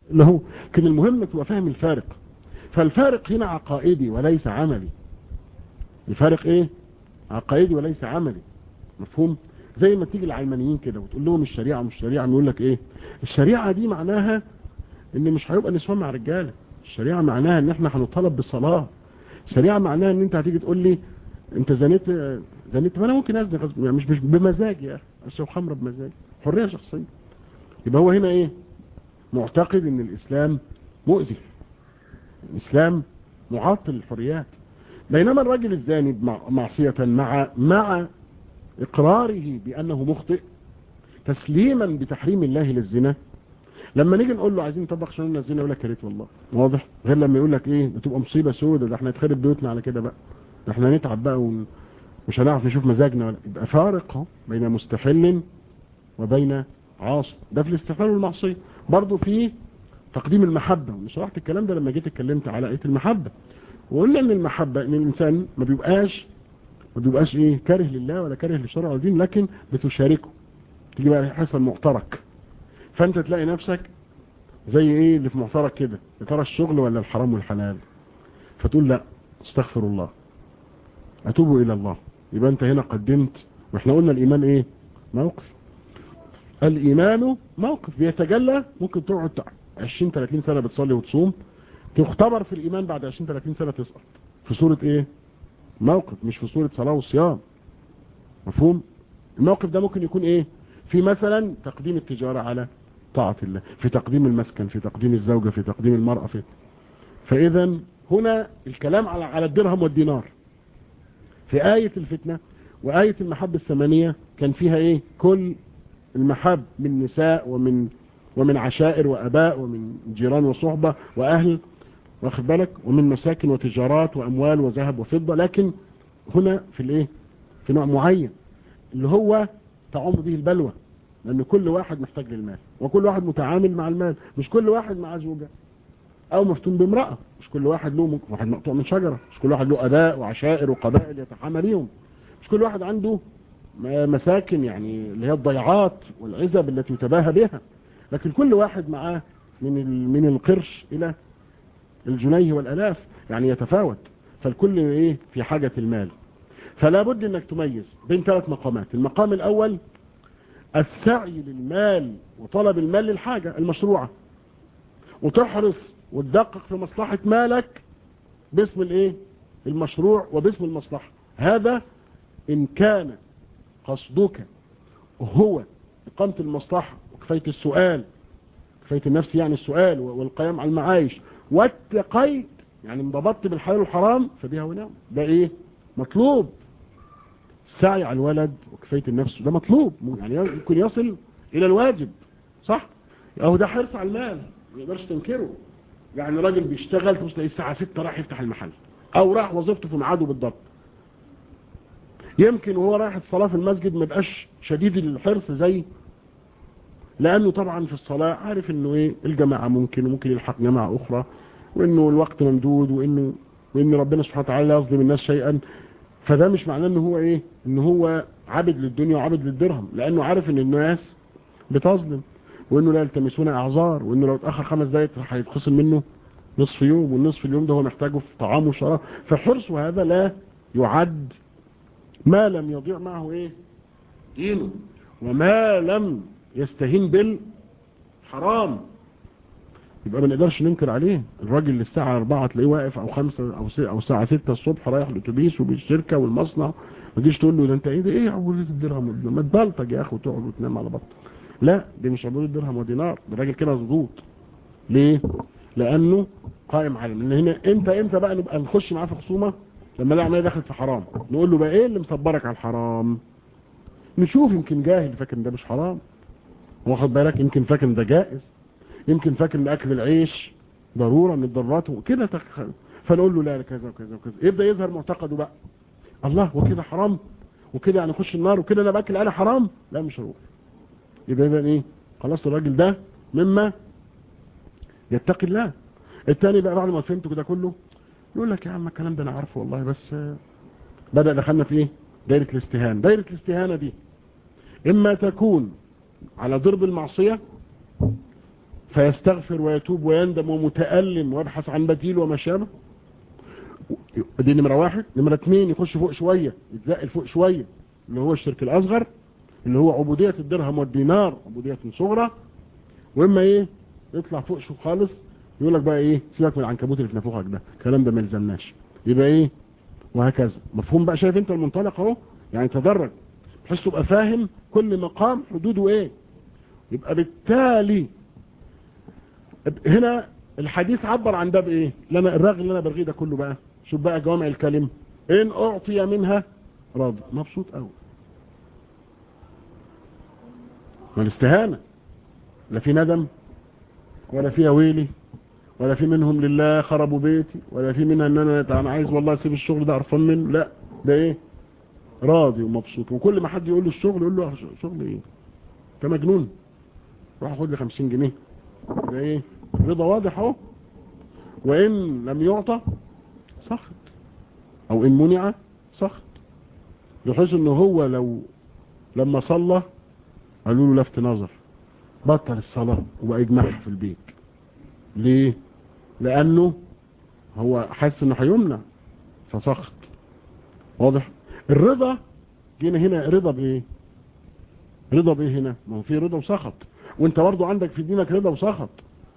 اللي هو كان المهم تبقى فاهم الفارق فالفارق هنا عقائدي وليس عملي الفارق ايه عقائدي وليس عملي مفهوم زي ما تيجي العلمانيين كده وتقول لهم الشريعة مش شريعة يقول لك ايه الشريعة دي معناها ان مش هيبقى نسوان مع رجاله الشريعة معناها ان احنا هنطالب بالصلاة الشريعة معناها ان انت هتيجي تقول لي انت زنيت زنيت ما انا ممكن ازني غصب يعني مش مش بمزاجي يا اخي اشرب خمره بمزاجي حريه شخصيه يبقى هو هنا ايه معتقد ان الاسلام مؤذي الاسلام معطل الحريات بينما الرجل الزاني معصية مع مع اقراره بانه مخطئ تسليما بتحريم الله للزنا لما نيجي نقول له عايزين نطبق شؤون الزنا يقول لك يا ريت والله واضح غير لما يقول لك ايه بتبقى مصيبه سودة ده احنا نتخرب بيوتنا على كده بقى ده احنا نتعب بقى ومش هنعرف نشوف مزاجنا ولا يبقى فارق اهو بين مستحل وبين عاصي ده في الاستحلال والمعصيه برضه في تقديم المحبه وشرحت الكلام ده لما جيت اتكلمت على ايه المحبه وقلنا ان المحبه ان الانسان ما بيبقاش ما بيبقاش ايه كاره لله ولا كاره للشرع والدين لكن بتشاركه تيجي بقى يحصل معترك فانت تلاقي نفسك زي ايه اللي في معترك كده يا ترى الشغل ولا الحرام والحلال فتقول لا استغفر الله اتوب الى الله يبقى انت هنا قدمت واحنا قلنا الايمان ايه موقف الايمان موقف بيتجلى ممكن تقعد 20 30 سنه بتصلي وتصوم تختبر في الايمان بعد 20 30 سنه تسقط في صوره ايه موقف مش في صوره صلاه وصيام مفهوم الموقف ده ممكن يكون ايه في مثلا تقديم التجاره على طاعه الله في تقديم المسكن في تقديم الزوجه في تقديم المراه في فاذا هنا الكلام على على الدرهم والدينار في آية الفتنة وآية المحبة الثمانية كان فيها ايه كل المحب من نساء ومن ومن عشائر وأباء ومن جيران وصحبة وأهل واخد بالك ومن مساكن وتجارات وأموال وذهب وفضة لكن هنا في الايه في نوع معين اللي هو تعم به البلوى لأن كل واحد محتاج للمال وكل واحد متعامل مع المال مش كل واحد مع زوجة او مفتون بامرأة مش كل واحد له واحد مقطوع من شجرة مش كل واحد له اباء وعشائر وقبائل يتحامى ليهم مش كل واحد عنده مساكن يعني اللي هي الضيعات والعزب التي يتباهى بها لكن كل واحد معاه من من القرش الى الجنيه والالاف يعني يتفاوت فالكل ايه في حاجة المال فلا بد انك تميز بين ثلاث مقامات المقام الاول السعي للمال وطلب المال للحاجة المشروعة وتحرص وتدقق في مصلحة مالك باسم الايه المشروع وباسم المصلحة هذا ان كان قصدك هو اقامة المصلحة وكفاية السؤال كفاية النفس يعني السؤال والقيام على المعايش واتقيت يعني انضبطت بالحلال والحرام فبها ونعم ده ايه مطلوب السعي على الولد وكفاية النفس ده مطلوب يعني يمكن يصل الى الواجب صح اهو ده حرص على المال ما يقدرش تنكره يعني راجل بيشتغل تبص تلاقيه الساعه 6 راح يفتح المحل او راح وظيفته في ميعاده بالضبط يمكن وهو رايح الصلاه في المسجد ما يبقاش شديد الحرص زي لانه طبعا في الصلاه عارف انه ايه الجماعه ممكن وممكن يلحق جماعه اخرى وانه الوقت ممدود وانه وان ربنا سبحانه وتعالى لا يظلم الناس شيئا فده مش معناه ان هو ايه ان هو عبد للدنيا وعبد للدرهم لانه عارف ان الناس بتظلم وانه لا يلتمسون اعذار وانه لو اتاخر خمس دقايق هيتخصم منه نصف يوم والنصف اليوم ده هو محتاجه في طعام وشراب فحرصه هذا لا يعد ما لم يضيع معه ايه دينه وما لم يستهين بالحرام يبقى ما نقدرش ننكر عليه الراجل للساعة 4 تلاقيه واقف او 5 او او الساعة 6 الصبح رايح الاتوبيس وبالشركة والمصنع ما تجيش تقول له ده انت ايه ده ايه عبودية الدرهم ما تبلطج يا اخي وتقعد وتنام على بطن لا دي مش عبودية درهم ودينار ده راجل كده مظبوط ليه لانه قائم على ان هنا امتى امتى بقى نبقى نخش معاه في خصومه لما نلاقي عمليه دخلت في حرام نقول له بقى ايه اللي مصبرك على الحرام نشوف يمكن جاهل فاكر ان ده مش حرام واخد بالك يمكن فاكر ان ده جائز يمكن فاكر ان اكل العيش ضروره من الضرورات وكده تخ... فنقول له لا كذا وكذا وكذا يبدا يظهر معتقده بقى الله وكده حرام وكده يعني اخش النار وكده انا باكل انا حرام لا مش هروح يبقى اذا ايه خلاص الراجل ده مما يتقي الله الثاني بقى بعد ما فهمته كده كله يقول لك يا عم الكلام ده انا عارفه والله بس بدأ دخلنا في ايه دايرة الاستهانة دايرة الاستهانة دي اما تكون على ضرب المعصية فيستغفر ويتوب ويندم ومتألم ويبحث عن بديل وما شابه دي نمرة واحد نمرة اتنين يخش فوق شوية يتزقل فوق شوية اللي هو الشرك الأصغر اللي هو عبودية الدرهم والدينار عبودية صغرى واما ايه يطلع فوق شو خالص يقول لك بقى ايه سيبك من العنكبوت اللي في نافوخك ده الكلام ده ما يلزمناش يبقى ايه وهكذا مفهوم بقى شايف انت المنطلق اهو يعني تدرج بحيث تبقى فاهم كل مقام حدوده ايه يبقى بالتالي هنا الحديث عبر عن ده بايه لما الرغي اللي انا برغيه ده كله بقى شوف بقى جوامع الكلم ان اعطي منها راضي مبسوط قوي والاستهانة لا في ندم ولا في ويلي ولا في منهم لله خربوا بيتي ولا في منها ان انا انا عايز والله اسيب الشغل ده قرفان منه لا ده ايه راضي ومبسوط وكل ما حد يقول له الشغل يقول له شغل ايه انت مجنون روح خد لي 50 جنيه ده ايه رضا واضح اهو وان لم يعطى سخط او ان منع سخط بحيث ان هو لو لما صلى قالوا له لفت نظر بطل الصلاة وبقى يجمعها في البيت ليه لانه هو حاسس انه هيمنع فسخط واضح الرضا جينا هنا رضا بايه رضا بايه هنا ما هو في رضا وسخط وانت برضو عندك في دينك رضا وسخط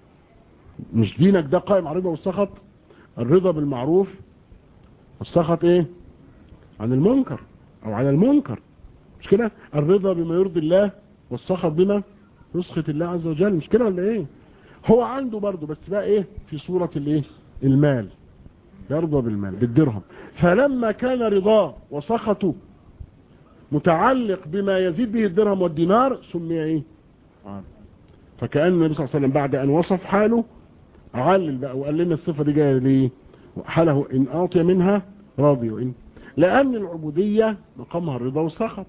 مش دينك ده قائم على الرضا والسخط الرضا بالمعروف والسخط ايه عن المنكر او على المنكر مش كده الرضا بما يرضي الله والسخط بما يسخط الله عز وجل مش كده ولا ايه هو عنده برضه بس بقى ايه في صورة الايه المال يرضى بالمال بالدرهم فلما كان رضاه وسخطه متعلق بما يزيد به الدرهم والدينار سمي ايه فكأن النبي صلى الله عليه وسلم بعد ان وصف حاله علل بقى وقال لنا الصفة دي جاية ليه حاله ان اعطي منها راضي وان لان العبودية مقامها الرضا والسخط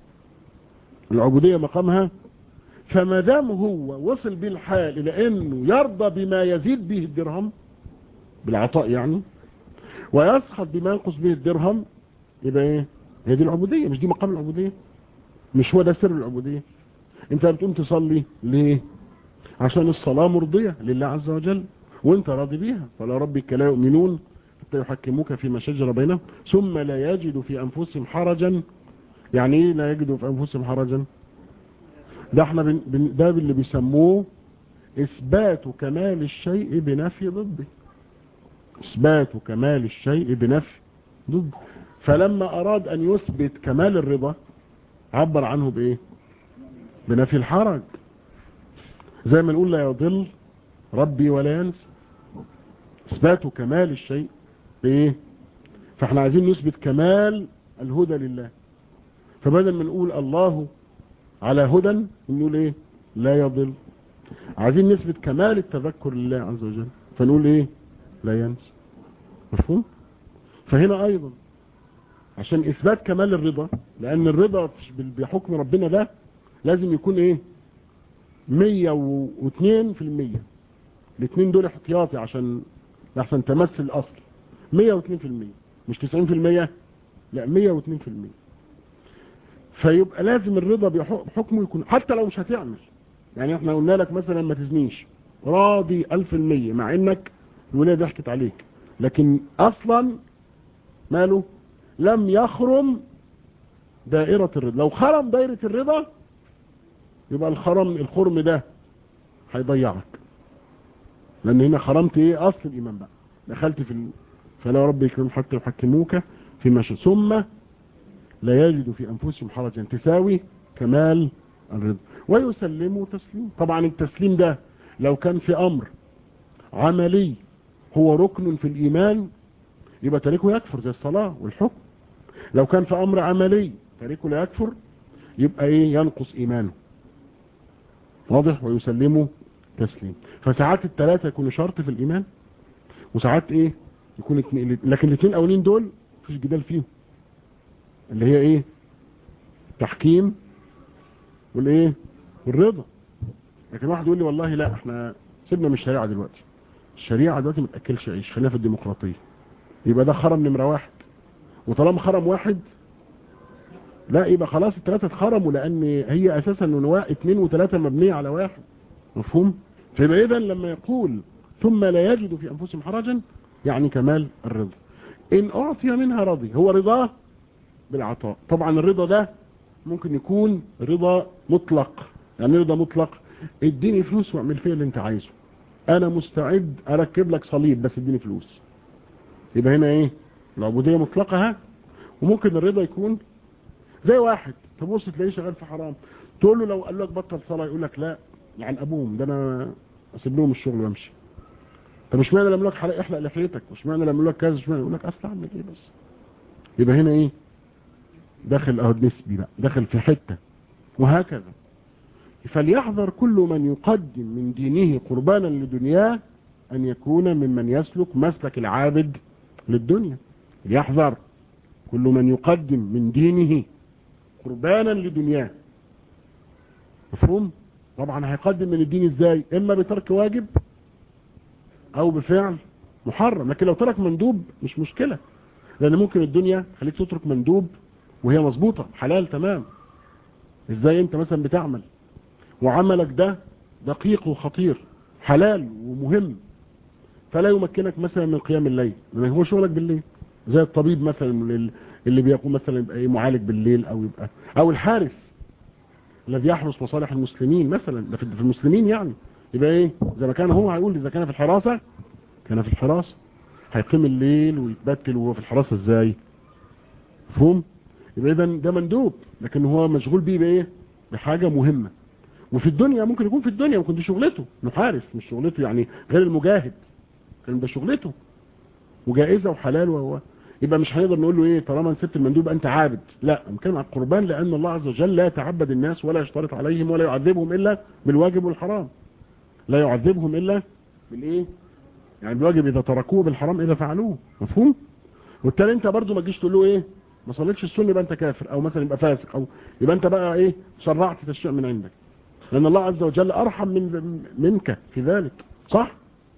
العبودية مقامها فما دام هو وصل بالحال الى انه يرضى بما يزيد به الدرهم بالعطاء يعني ويسخط بما ينقص به الدرهم يبقى ايه هي دي العبودية مش دي مقام العبودية مش هو ده سر العبودية انت بتقوم تصلي ليه عشان الصلاة مرضية لله عز وجل وانت راضي بيها فلا ربك لا يؤمنون حتى يحكموك فيما شجر بينهم ثم لا يجدوا في انفسهم حرجا يعني ايه لا يجدوا في انفسهم حرجا ده احنا بن بن ده اللي بيسموه اثبات كمال الشيء بنفي ضده اثبات كمال الشيء بنفي ضده فلما اراد ان يثبت كمال الرضا عبر عنه بايه بنفي الحرج زي ما نقول لا يضل ربي ولا ينسى اثبات كمال الشيء بايه فاحنا عايزين نثبت كمال الهدى لله فبدل ما نقول الله على هدى نقول ايه لا يضل عايزين نثبت كمال التذكر لله عز وجل فنقول ايه لا ينسى مفهوم فهنا ايضا عشان اثبات كمال الرضا لان الرضا بحكم ربنا ده لازم يكون ايه مية واثنين في المية الاثنين دول احتياطي عشان لحسن تمثل الاصل مية واثنين في المية مش تسعين في المية لا مية واثنين في المية فيبقى لازم الرضا بحكمه يكون حتى لو مش هتعمل يعني احنا قلنا لك مثلا ما تزنيش راضي الف المية مع انك الولاية ضحكت عليك لكن اصلا ماله لم يخرم دائرة الرضا لو خرم دائرة الرضا يبقى الخرم الخرم ده هيضيعك لان هنا خرمت ايه اصل الايمان بقى دخلت في ال... فلا رب يكرم حتى يحكموك في مشى ثم لا يجد في انفسهم حرجا تساوي كمال الرضا ويسلموا تسليم طبعا التسليم ده لو كان في امر عملي هو ركن في الايمان يبقى تاريخه يكفر زي الصلاة والحكم لو كان في امر عملي تاريخه لا يكفر يبقى ايه ينقص ايمانه واضح ويسلموا تسليم فساعات الثلاثة يكونوا شرط في الايمان وساعات ايه يكون اتنين لكن الاثنين الاولين دول مفيش جدال فيهم اللي هي ايه تحكيم والايه والرضا لكن واحد يقول لي والله لا احنا سيبنا من الشريعة دلوقتي الشريعة دلوقتي ما تاكلش عيش خلينا في الديمقراطية يبقى ده خرم نمرة واحد وطالما خرم واحد لا يبقى خلاص الثلاثة اتخرموا لان هي اساسا انه اتنين وثلاثة مبنية على واحد مفهوم فيبقى اذا لما يقول ثم لا يجد في انفسهم حرجا يعني كمال الرضا ان اعطي منها رضي هو رضاه بالعطاء طبعا الرضا ده ممكن يكون رضا مطلق يعني رضا مطلق اديني فلوس واعمل فيها اللي انت عايزه انا مستعد اركب لك صليب بس اديني فلوس يبقى هنا ايه العبودية مطلقة ها وممكن الرضا يكون زي واحد تبص تلاقيه شغال في حرام تقول له لو قال لك بطل صلاة يقول لك لا يعني ابوهم ده انا اسيب لهم الشغل وامشي طب مش معنى لما يقول لك حلق احلق لحيتك مش معنى لما يقول لك كذا مش معنى يقول لك اصل اعمل ايه بس يبقى هنا ايه داخل اهو نسبي بقى داخل في حته وهكذا فليحذر كل من يقدم من دينه قربانا لدنياه ان يكون ممن يسلك مسلك العابد للدنيا ليحذر كل من يقدم من دينه قربانا لدنياه مفهوم طبعا هيقدم من الدين ازاي اما بترك واجب او بفعل محرم لكن لو ترك مندوب مش مشكلة لان ممكن الدنيا خليك تترك مندوب وهي مظبوطة حلال تمام ازاي انت مثلا بتعمل وعملك ده دقيق وخطير حلال ومهم فلا يمكنك مثلا من قيام الليل لان هو شغلك بالليل زي الطبيب مثلا اللي بيقوم مثلا يبقى ايه معالج بالليل او يبقى او الحارس الذي يحرس مصالح المسلمين مثلا ده في المسلمين يعني يبقى ايه زي ما كان هو هيقول اذا كان في الحراسة كان في الحراسة هيقيم الليل ويتبتل وهو في الحراسة ازاي مفهوم يبقى اذا ده مندوب لكن هو مشغول بيه بايه بحاجة مهمة وفي الدنيا ممكن يكون في الدنيا ممكن دي شغلته انه حارس مش شغلته يعني غير المجاهد كان ده شغلته وجائزة وحلال وهو يبقى مش هنقدر نقول له ايه طالما نسبت المندوب انت عابد لا نتكلم عن القربان لان الله عز وجل لا يتعبد الناس ولا يشترط عليهم ولا يعذبهم الا بالواجب والحرام لا يعذبهم الا بالايه يعني بالواجب اذا تركوه بالحرام اذا فعلوه مفهوم والتالي انت برضو ما تجيش تقول له ايه ما صليتش السنه يبقى انت كافر او مثلا يبقى فاسق او يبقى انت بقى ايه شرعت تشريع من عندك لان الله عز وجل ارحم من منك في ذلك صح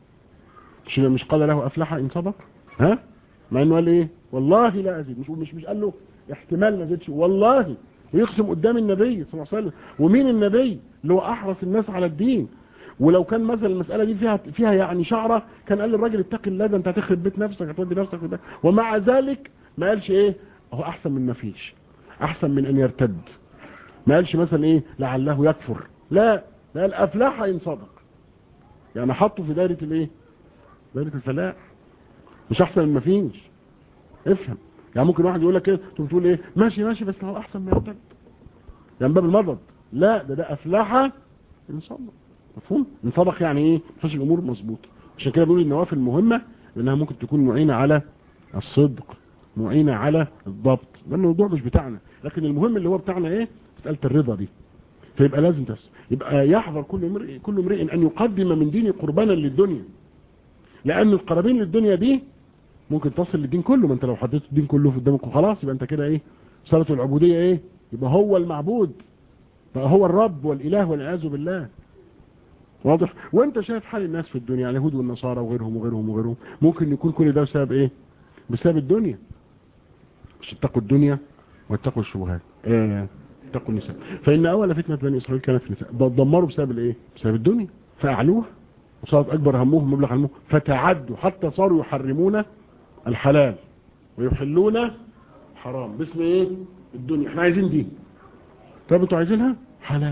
مش مش قال له افلح ان صدق ها مع انه قال ايه والله لا ازيد مش مش مش قال له احتمال ما زيدش والله ويقسم قدام النبي صلى الله عليه وسلم ومين النبي اللي هو احرص الناس على الدين ولو كان مثلا المسألة دي فيها فيها يعني شعرة كان قال للراجل اتق الله ده انت هتخرب بيت نفسك هتودي نفسك في ده ومع ذلك ما قالش ايه هو احسن من ما فيش احسن من ان يرتد ما قالش مثلا ايه لعله يكفر لا ده قال افلح ان صدق يعني حطه في دايرة الايه دايرة الفلاح مش احسن من ما فيش افهم يعني ممكن واحد يقول لك ايه انت بتقول ايه ماشي ماشي بس هو احسن ما يرتد يعني باب المضض لا ده ده افلح ان صدق مفهوم ان صدق يعني ايه فاش الامور مظبوطه عشان كده بيقول النوافل مهمه لانها ممكن تكون معينه على الصدق معينه على الضبط ده الموضوع مش بتاعنا لكن المهم اللي هو بتاعنا ايه مساله الرضا دي فيبقى لازم تس يبقى يحذر كل امرئ كل امرئ ان يقدم من دينه قربانا للدنيا لان القرابين للدنيا دي ممكن تصل للدين كله ما انت لو حطيت الدين كله في قدامك خلاص يبقى انت كده ايه صلاه العبوديه ايه يبقى هو المعبود بقى هو الرب والاله والعياذ بالله واضح وانت شايف حال الناس في الدنيا اليهود والنصارى وغيرهم وغيرهم وغيرهم ممكن يكون كل ده بسبب ايه بسبب الدنيا مش اتقوا الدنيا واتقوا الشبهات ايه اتقوا النساء فان اول فتنه بني اسرائيل كانت في النساء دمروا بسبب الايه بسبب الدنيا فاعلوها وصارت اكبر همهم مبلغ همهم فتعدوا حتى صاروا يحرمون الحلال ويحلون حرام باسم ايه الدنيا احنا عايزين دي طب انتوا عايزينها حلال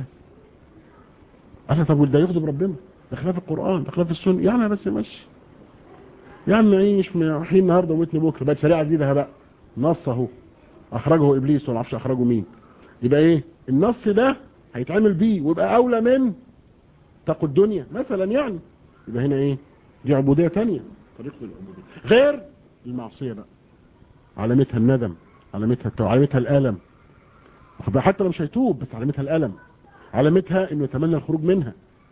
انا طب ده يغضب ربنا ده خلاف القرآن ده خلاف السنة يعني بس ماشي يعني نعيش من حين النهارده ومتن بكره بقت شريعه جديده بقى نص اهو اخرجه ابليس ولا عرفش اخرجه مين يبقى ايه النص ده هيتعمل بيه ويبقى اولى من تقوا الدنيا مثلا يعني يبقى هنا ايه دي عبوديه ثانيه طريقه العبوديه غير المعصيه بقى علامتها الندم علامتها التو... علامتها الالم حتى لو مش هيتوب بس علامتها الالم علامتها انه يتمنى الخروج منها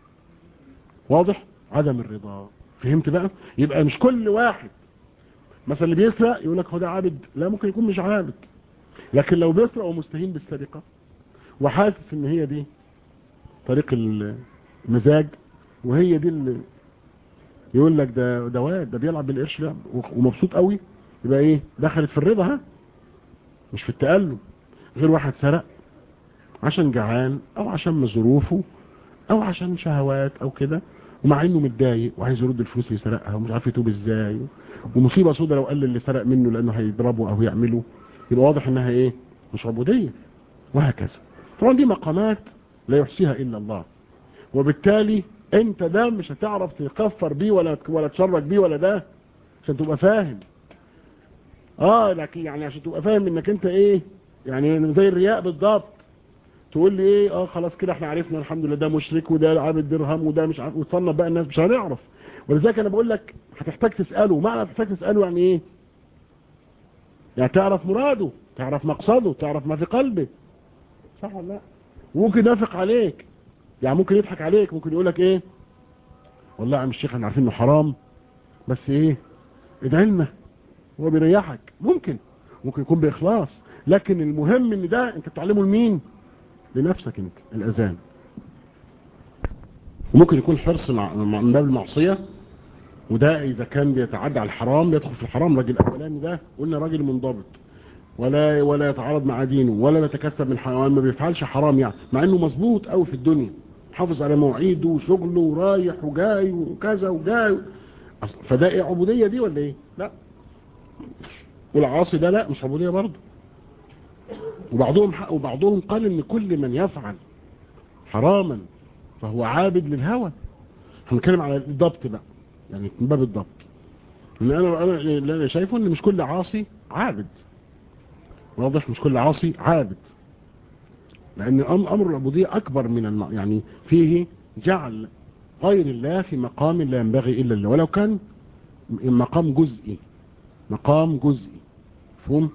واضح عدم الرضا فهمت بقى يبقى مش كل واحد مثلا اللي بيسرق يقول لك هو ده عابد لا ممكن يكون مش عابد لكن لو بيسرق ومستهين بالسرقة وحاسس ان هي دي طريق المزاج وهي دي اللي يقول لك ده ده واد ده بيلعب بالقرش لعب ومبسوط قوي يبقى ايه دخلت في الرضا ها مش في التألم غير واحد سرق عشان جعان او عشان ظروفه او عشان شهوات او كده ومع انه متضايق وعايز يرد الفلوس اللي سرقها ومش عارف يتوب ازاي ومصيبه سودة لو قال اللي سرق منه لانه هيضربه او يعمله يبقى واضح انها ايه مش عبوديه وهكذا طبعا دي مقامات لا يحصيها الا الله وبالتالي انت ده مش هتعرف تكفر بيه ولا ولا تشرك بيه ولا ده عشان تبقى فاهم اه لكن يعني عشان تبقى فاهم انك انت ايه يعني زي الرياء بالضبط تقول لي ايه اه خلاص كده احنا عرفنا الحمد لله ده مشرك وده عابد درهم وده مش عارف وتصنف بقى الناس مش هنعرف ولذلك انا بقول لك هتحتاج تساله معنى هتحتاج تساله يعني ايه يعني تعرف مراده تعرف مقصده تعرف ما في قلبه صح ولا لا ممكن ينافق عليك يعني ممكن يضحك عليك ممكن يقول لك ايه والله يا عم الشيخ احنا عارفين انه حرام بس ايه ادعي لنا هو بيريحك ممكن ممكن يكون باخلاص لكن المهم ان ده انت بتعلمه لمين لنفسك انت الاذان وممكن يكون حرص مع من باب المعصيه وده اذا كان بيتعدى على الحرام يدخل في الحرام راجل الاولاني ده قلنا راجل منضبط ولا ولا يتعارض مع دينه ولا يتكسب من حيوان ما بيفعلش حرام يعني مع انه مظبوط قوي في الدنيا حافظ على مواعيده وشغله ورايح وجاي وكذا وجاي فده ايه عبوديه دي ولا ايه لا والعاصي ده لا مش عبوديه برضه وبعضهم وبعضهم قال ان كل من يفعل حراما فهو عابد للهوى هنتكلم على الضبط بقى يعني من باب الضبط ان انا انا اللي انا شايفه ان مش كل عاصي عابد واضح مش كل عاصي عابد لان امر العبوديه اكبر من الم... يعني فيه جعل غير الله في مقام لا ينبغي الا الله ولو كان مقام جزئي مقام جزئي مفهوم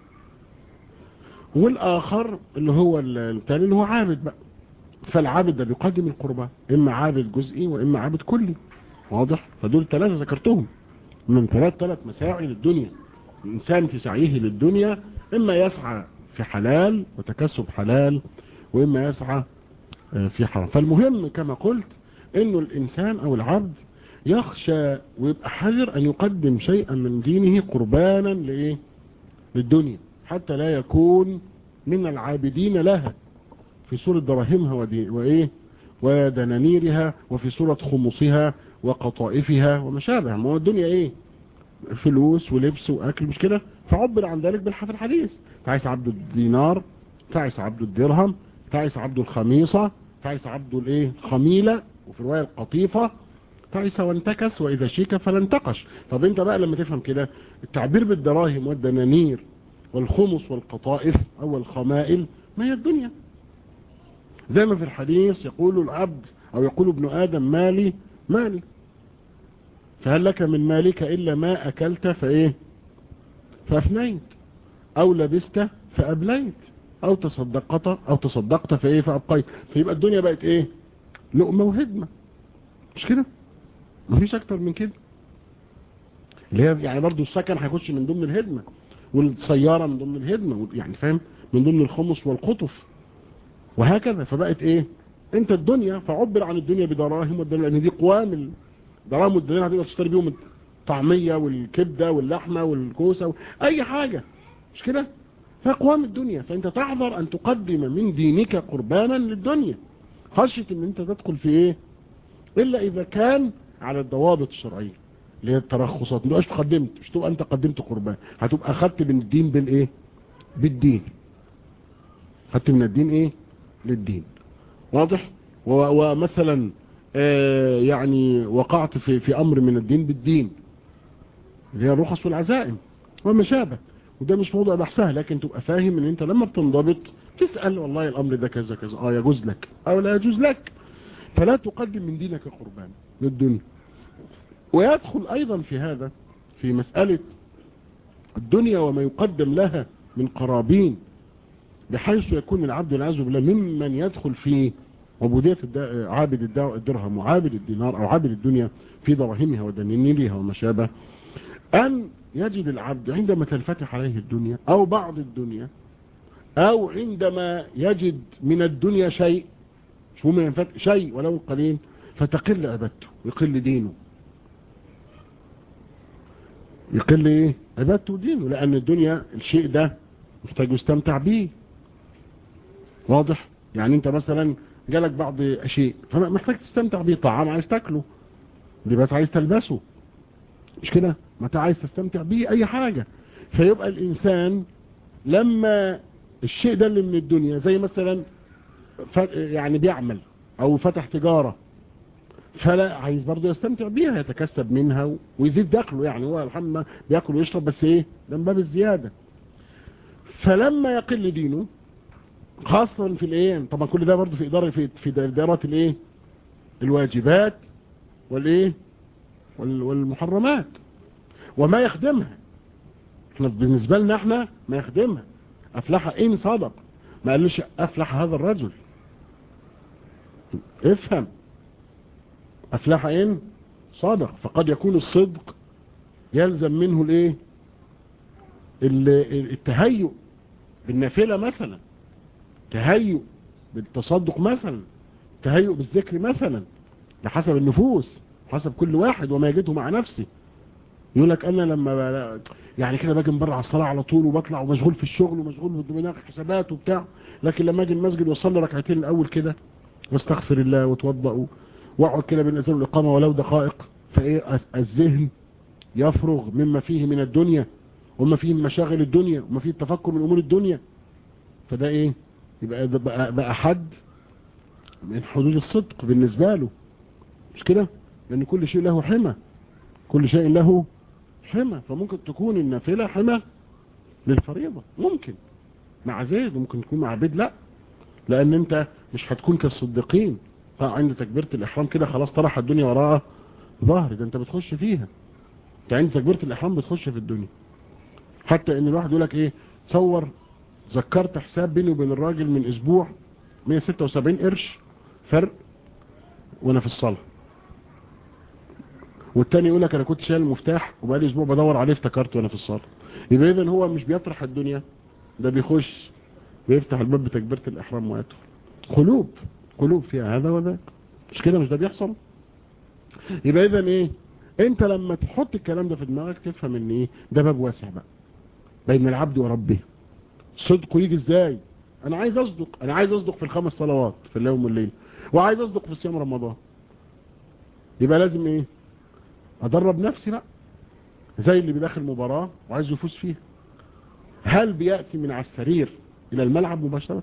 والاخر اللي هو الثاني اللي هو عابد بقى فالعابد ده بيقدم القربان اما عابد جزئي واما عابد كلي واضح فدول ثلاثه ذكرتهم من ثلاث ثلاث مساعي للدنيا الانسان في سعيه للدنيا اما يسعى في حلال وتكسب حلال واما يسعى في حرام فالمهم كما قلت انه الانسان او العبد يخشى ويبقى حذر ان يقدم شيئا من دينه قربانا لايه للدنيا حتى لا يكون من العابدين لها في سورة دراهمها وإيه ودنانيرها وفي سورة خمصها وقطائفها وما شابه ما هو الدنيا إيه فلوس ولبس وأكل مش كده فعبر عن ذلك بالحرف الحديث تعيس عبد الدينار تعيس عبد الدرهم تعيس عبد الخميصة تعيس عبد الايه الخميلة وفي رواية القطيفة تعيس وانتكس واذا شيك فلا انتقش طب انت بقى لما تفهم كده التعبير بالدراهم والدنانير والخمس والقطائف او الخمائل ما هي الدنيا زي ما في الحديث يقول العبد او يقول ابن ادم مالي مالي فهل لك من مالك الا ما اكلت فايه فافنيت او لبست فابليت او تصدقت او تصدقت فايه فابقيت فيبقى الدنيا بقت ايه لقمه وهدمه مش كده مفيش اكتر من كده اللي هي يعني برضو السكن هيخش من ضمن الهدمه والسياره من ضمن الهدمه يعني فاهم من ضمن الخمس والقطف وهكذا فبقت ايه انت الدنيا فعبر عن الدنيا بدراهم والدنيا لان دي قوام الدراهم والدنيا هتقدر تشتري بيهم الطعميه والكبده واللحمه والكوسه و... اي حاجه مش كده فاقوام الدنيا فانت تحذر ان تقدم من دينك قربانا للدنيا خشيه ان انت تدخل في ايه الا اذا كان على الضوابط الشرعيه اللي هي الترخصات ما تبقاش قدمت مش تبقى انت قدمت قربان هتبقى اخدت من الدين بالايه بالدين خدت من الدين ايه للدين واضح ومثلا آه يعني وقعت في في امر من الدين بالدين اللي هي الرخص والعزائم وما شابه وده مش موضوع بحثها لكن تبقى فاهم ان انت لما بتنضبط تسأل والله الامر ده كذا كذا اه يجوز لك او لا يجوز لك فلا تقدم من دينك قربان للدنيا ويدخل ايضا في هذا في مسألة الدنيا وما يقدم لها من قرابين بحيث يكون العبد والعياذ بالله ممن يدخل في عبودية عابد الدرهم وعابد الدينار او عابد الدنيا في دراهمها ودنانيرها وما شابه ان يجد العبد عندما تنفتح عليه الدنيا او بعض الدنيا او عندما يجد من الدنيا شيء مش مهم ينفتح شيء ولو قليل فتقل عبادته ويقل دينه يقل ايه عبادته ودينه لان الدنيا الشيء ده محتاج يستمتع بيه واضح يعني انت مثلا جالك بعض شيء فمحتاج تستمتع بيه طعام عايز تاكله لباس عايز تلبسه مش كده متى عايز تستمتع بيه اي حاجة فيبقى الانسان لما الشيء ده اللي من الدنيا زي مثلا يعني بيعمل او فتح تجارة فلا عايز برضه يستمتع بيها يتكسب منها ويزيد دخله يعني هو الحمد لله بياكل ويشرب بس ايه ده من باب الزيادة فلما يقل دينه خاصة في الايه طبعا كل ده برضه في ادارة في, في دائرة الايه الواجبات والايه والمحرمات وما يخدمها احنا بالنسبة لنا احنا ما يخدمها افلح ان صدق ما قالش افلح هذا الرجل افهم افلح ان صدق فقد يكون الصدق يلزم منه الايه التهيؤ بالنافلة مثلا تهيؤ بالتصدق مثلا تهيؤ بالذكر مثلا لحسب النفوس حسب كل واحد وما يجده مع نفسه يقول لك انا لما يعني كده باجي من بره على الصلاه على طول وبطلع ومشغول في الشغل ومشغول في دماغ حسابات وبتاع لكن لما اجي المسجد واصلي ركعتين الاول كده واستغفر الله واتوضا واقعد كده بين الاذان والاقامه ولو دقائق فايه الذهن يفرغ مما فيه من الدنيا وما فيه من مشاغل الدنيا وما فيه التفكر من امور الدنيا فده ايه يبقى بقى, بقى حد من حدود الصدق بالنسبه له مش كده لان كل شيء له حمى كل شيء له حمى فممكن تكون النافلة حمى للفريضة ممكن مع زيد وممكن تكون مع عبيد لا لان انت مش هتكون كالصديقين عند تكبيرة الاحرام كده خلاص طرح الدنيا وراء ظهر ده انت بتخش فيها انت عند تكبيرة الاحرام بتخش في الدنيا حتى ان الواحد يقول لك ايه تصور ذكرت حساب بيني وبين الراجل من اسبوع 176 قرش فرق وانا في الصلاه والتاني يقول لك انا كنت شايل المفتاح وبقالي اسبوع بدور عليه افتكرته وانا في الصلاه يبقى اذا هو مش بيطرح الدنيا ده بيخش بيفتح الباب بتكبيره الاحرام ويدخل قلوب قلوب فيها هذا وذاك مش كده مش ده بيحصل يبقى اذا ايه انت لما تحط الكلام ده في دماغك تفهم ان ايه ده باب واسع بقى بين العبد وربه صدقه يجي ازاي انا عايز اصدق انا عايز اصدق في الخمس صلوات في اليوم والليل وعايز اصدق في صيام رمضان يبقى لازم ايه ادرب نفسي بقى زي اللي بيدخل مباراة وعايز يفوز فيها هل بيأتي من على السرير الى الملعب مباشرة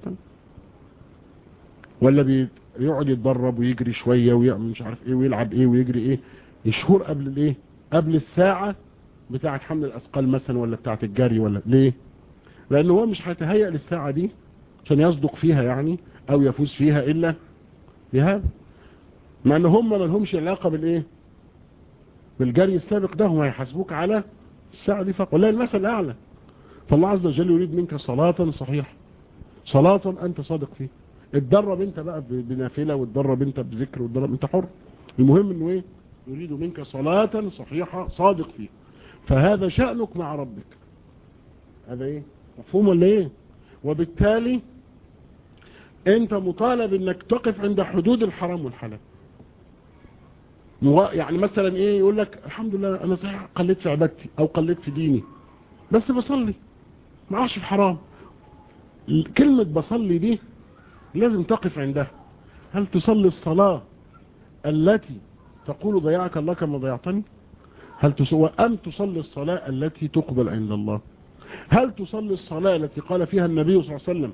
ولا بيقعد يتدرب ويجري شوية ويعمل مش عارف ايه ويلعب ايه ويجري ايه شهور قبل الايه قبل الساعة بتاعة حمل الاثقال مثلا ولا بتاعة الجري ولا ليه لان هو مش هيتهيأ للساعة دي عشان يصدق فيها يعني او يفوز فيها الا بهذا مع ان هم ما لهمش علاقة بالايه بالجري السابق ده هم هيحاسبوك على الساعة دي فقط ولا المثل الأعلى فالله عز وجل يريد منك صلاة صحيحة صلاة أنت صادق فيه اتدرب انت بقى بنافلة واتدرب انت بذكر واتدرب انت حر المهم انه ايه يريد منك صلاة صحيحة صادق فيه فهذا شأنك مع ربك هذا ايه مفهوم ولا ايه وبالتالي انت مطالب انك تقف عند حدود الحرام والحلال يعني مثلا ايه يقول لك الحمد لله انا صحيح قلت في عبادتي او قلت في ديني بس بصلي ما عاش في حرام كلمة بصلي دي لازم تقف عندها هل تصلي الصلاة التي تقول ضيعك الله كما ضيعتني هل تسوى أم تصلي الصلاة التي تقبل عند الله هل تصلي الصلاة التي قال فيها النبي صلى الله عليه وسلم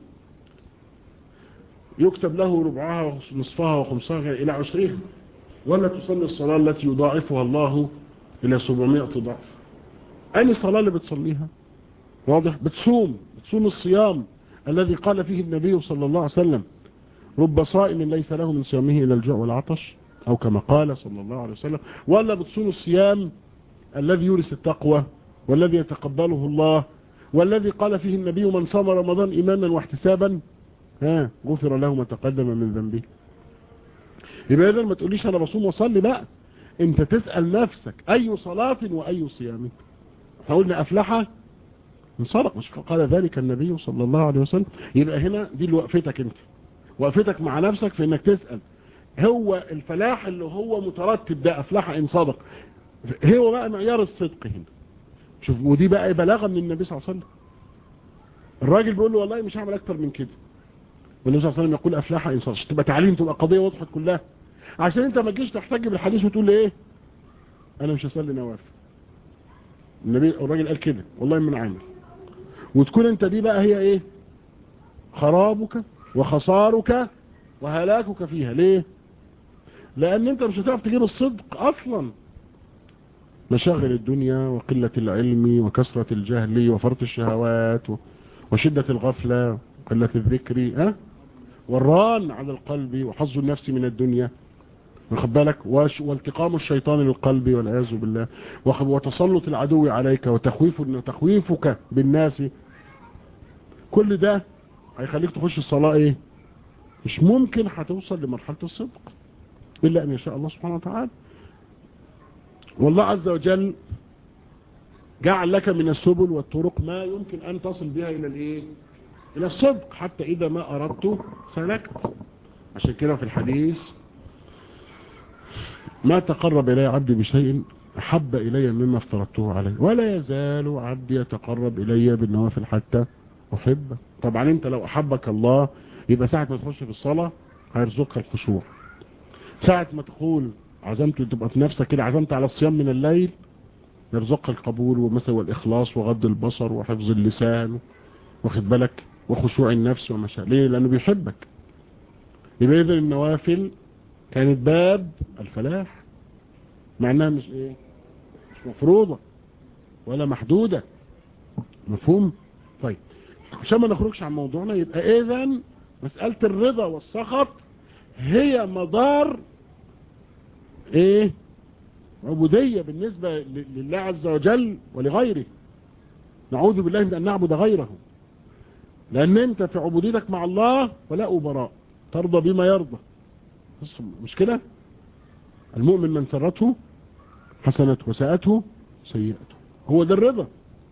يكتب له ربعها ونصفها وخمسها إلى عشرها ولا تصلي الصلاة التي يضاعفها الله إلى 700 ضعف أي صلاة اللي بتصليها واضح بتصوم بتصوم الصيام الذي قال فيه النبي صلى الله عليه وسلم رب صائم ليس له من صيامه إلى الجوع والعطش أو كما قال صلى الله عليه وسلم ولا بتصوم الصيام الذي يورث التقوى والذي يتقبله الله والذي قال فيه النبي من صام رمضان إيمانا واحتسابا ها غفر له ما تقدم من ذنبه يبقى اذا ما تقوليش انا بصوم واصلي بقى انت تسأل نفسك اي صلاة واي صيام فقلنا افلح من صدق مش قال ذلك النبي صلى الله عليه وسلم يبقى هنا دي اللي وقفتك انت وقفتك مع نفسك في انك تسأل هو الفلاح اللي هو مترتب ده افلح ان صدق هو بقى معيار الصدق هنا شوف ودي بقى بلاغة من النبي صلى الله عليه وسلم الراجل بيقول له والله مش هعمل اكتر من كده والنبي صلى الله عليه وسلم يقول افلاح ان صدق تبقى تعليم تبقى قضية وضحت كلها عشان انت ما تجيش تحتج بالحديث وتقول لي ايه انا مش هصلي نوافل النبي الراجل قال كده والله من عامل وتكون انت دي بقى هي ايه خرابك وخسارك وهلاكك فيها ليه لان انت مش هتعرف تجيب الصدق اصلا مشاغل الدنيا وقلة العلم وكثرة الجهل وفرط الشهوات وشدة الغفلة وقلة الذكر أه؟ والران على القلب وحظ النفس من الدنيا واخد بالك والتقام الشيطان للقلب والعياذ بالله وتسلط العدو عليك وتخويف وتخويفك بالناس كل ده هيخليك تخش الصلاة ايه مش ممكن هتوصل لمرحلة الصدق إلا أن يشاء الله سبحانه وتعالى والله عز وجل جعل لك من السبل والطرق ما يمكن أن تصل بها إلى الإيه إلى الصدق حتى إذا ما أردت سلكت عشان كده في الحديث ما تقرب إلي عبدي بشيء أحب إلي مما افترضته عليه ولا يزال عبدي يتقرب إلي بالنوافل حتى أحبه طبعا أنت لو أحبك الله يبقى ساعة ما تخش في الصلاة هيرزقك الخشوع ساعة ما تقول عزمت تبقى في نفسك كده عزمت على الصيام من الليل يرزقك القبول ومثل والإخلاص وغض البصر وحفظ اللسان واخد بالك وخشوع النفس وما شاء ليه لأنه بيحبك يبقى إذن النوافل كانت باب الفلاح مع انها مش ايه مش مفروضة ولا محدودة مفهوم طيب عشان ما نخرجش عن موضوعنا يبقى اذا مسألة الرضا والسخط هي مدار ايه عبودية بالنسبة لله عز وجل ولغيره نعوذ بالله من ان نعبد غيره لان انت في عبوديتك مع الله ولا أبراء ترضى بما يرضى مش كده المؤمن من سرته حسنته وساءته سيئته هو ده الرضا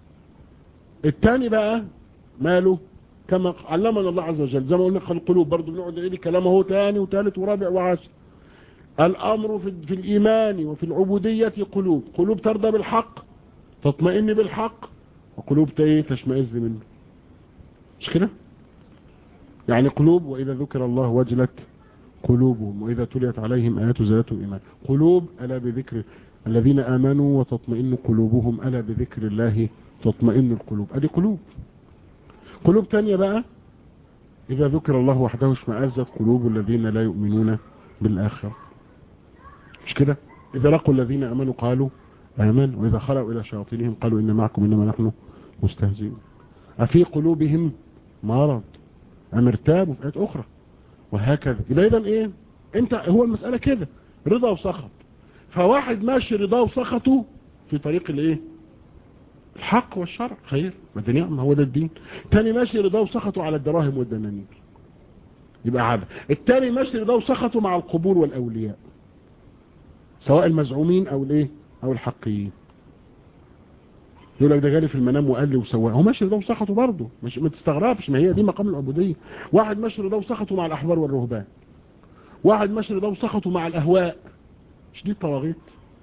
الثاني بقى ماله كما علمنا الله عز وجل زي ما قلنا القلوب برضه بنقعد نقول كلام اهو ثاني وثالث ورابع وعاشر الامر في, في الايمان وفي العبودية قلوب قلوب ترضى بالحق تطمئن بالحق وقلوب ايه تشمئز منه مش كده يعني قلوب واذا ذكر الله وجلت قلوبهم وإذا تليت عليهم آيات زادتهم إيمان قلوب ألا بذكر الذين آمنوا وتطمئن قلوبهم ألا بذكر الله تطمئن القلوب أدي قلوب قلوب تانية بقى إذا ذكر الله وحده اشمأزت قلوب الذين لا يؤمنون بالآخرة مش كده إذا لقوا الذين آمنوا قالوا آمن وإذا خلوا إلى شياطينهم قالوا إن معكم إنما نحن مستهزئون أفي قلوبهم مرض أم ارتابوا في آيات أخرى وهكذا يبقى اذا ايه انت هو المسألة كده رضا وسخط فواحد ماشي رضاه وسخطه في طريق الايه الحق والشرع خير ما ده نعمة هو ده الدين تاني ماشي رضاه وسخطه على الدراهم والدنانير يبقى عادة التاني ماشي رضاه وسخطه مع القبور والاولياء سواء المزعومين او الايه او الحقيين يقول لك ده جالي في المنام وقال لي وسواه هو ماشي رضاه وسخطه برضه مش ما تستغربش ما هي دي مقام العبوديه واحد ماشي رضاه وسخطه مع الاحبار والرهبان واحد ماشي رضاه وسخطه مع الاهواء مش دي الطواغيت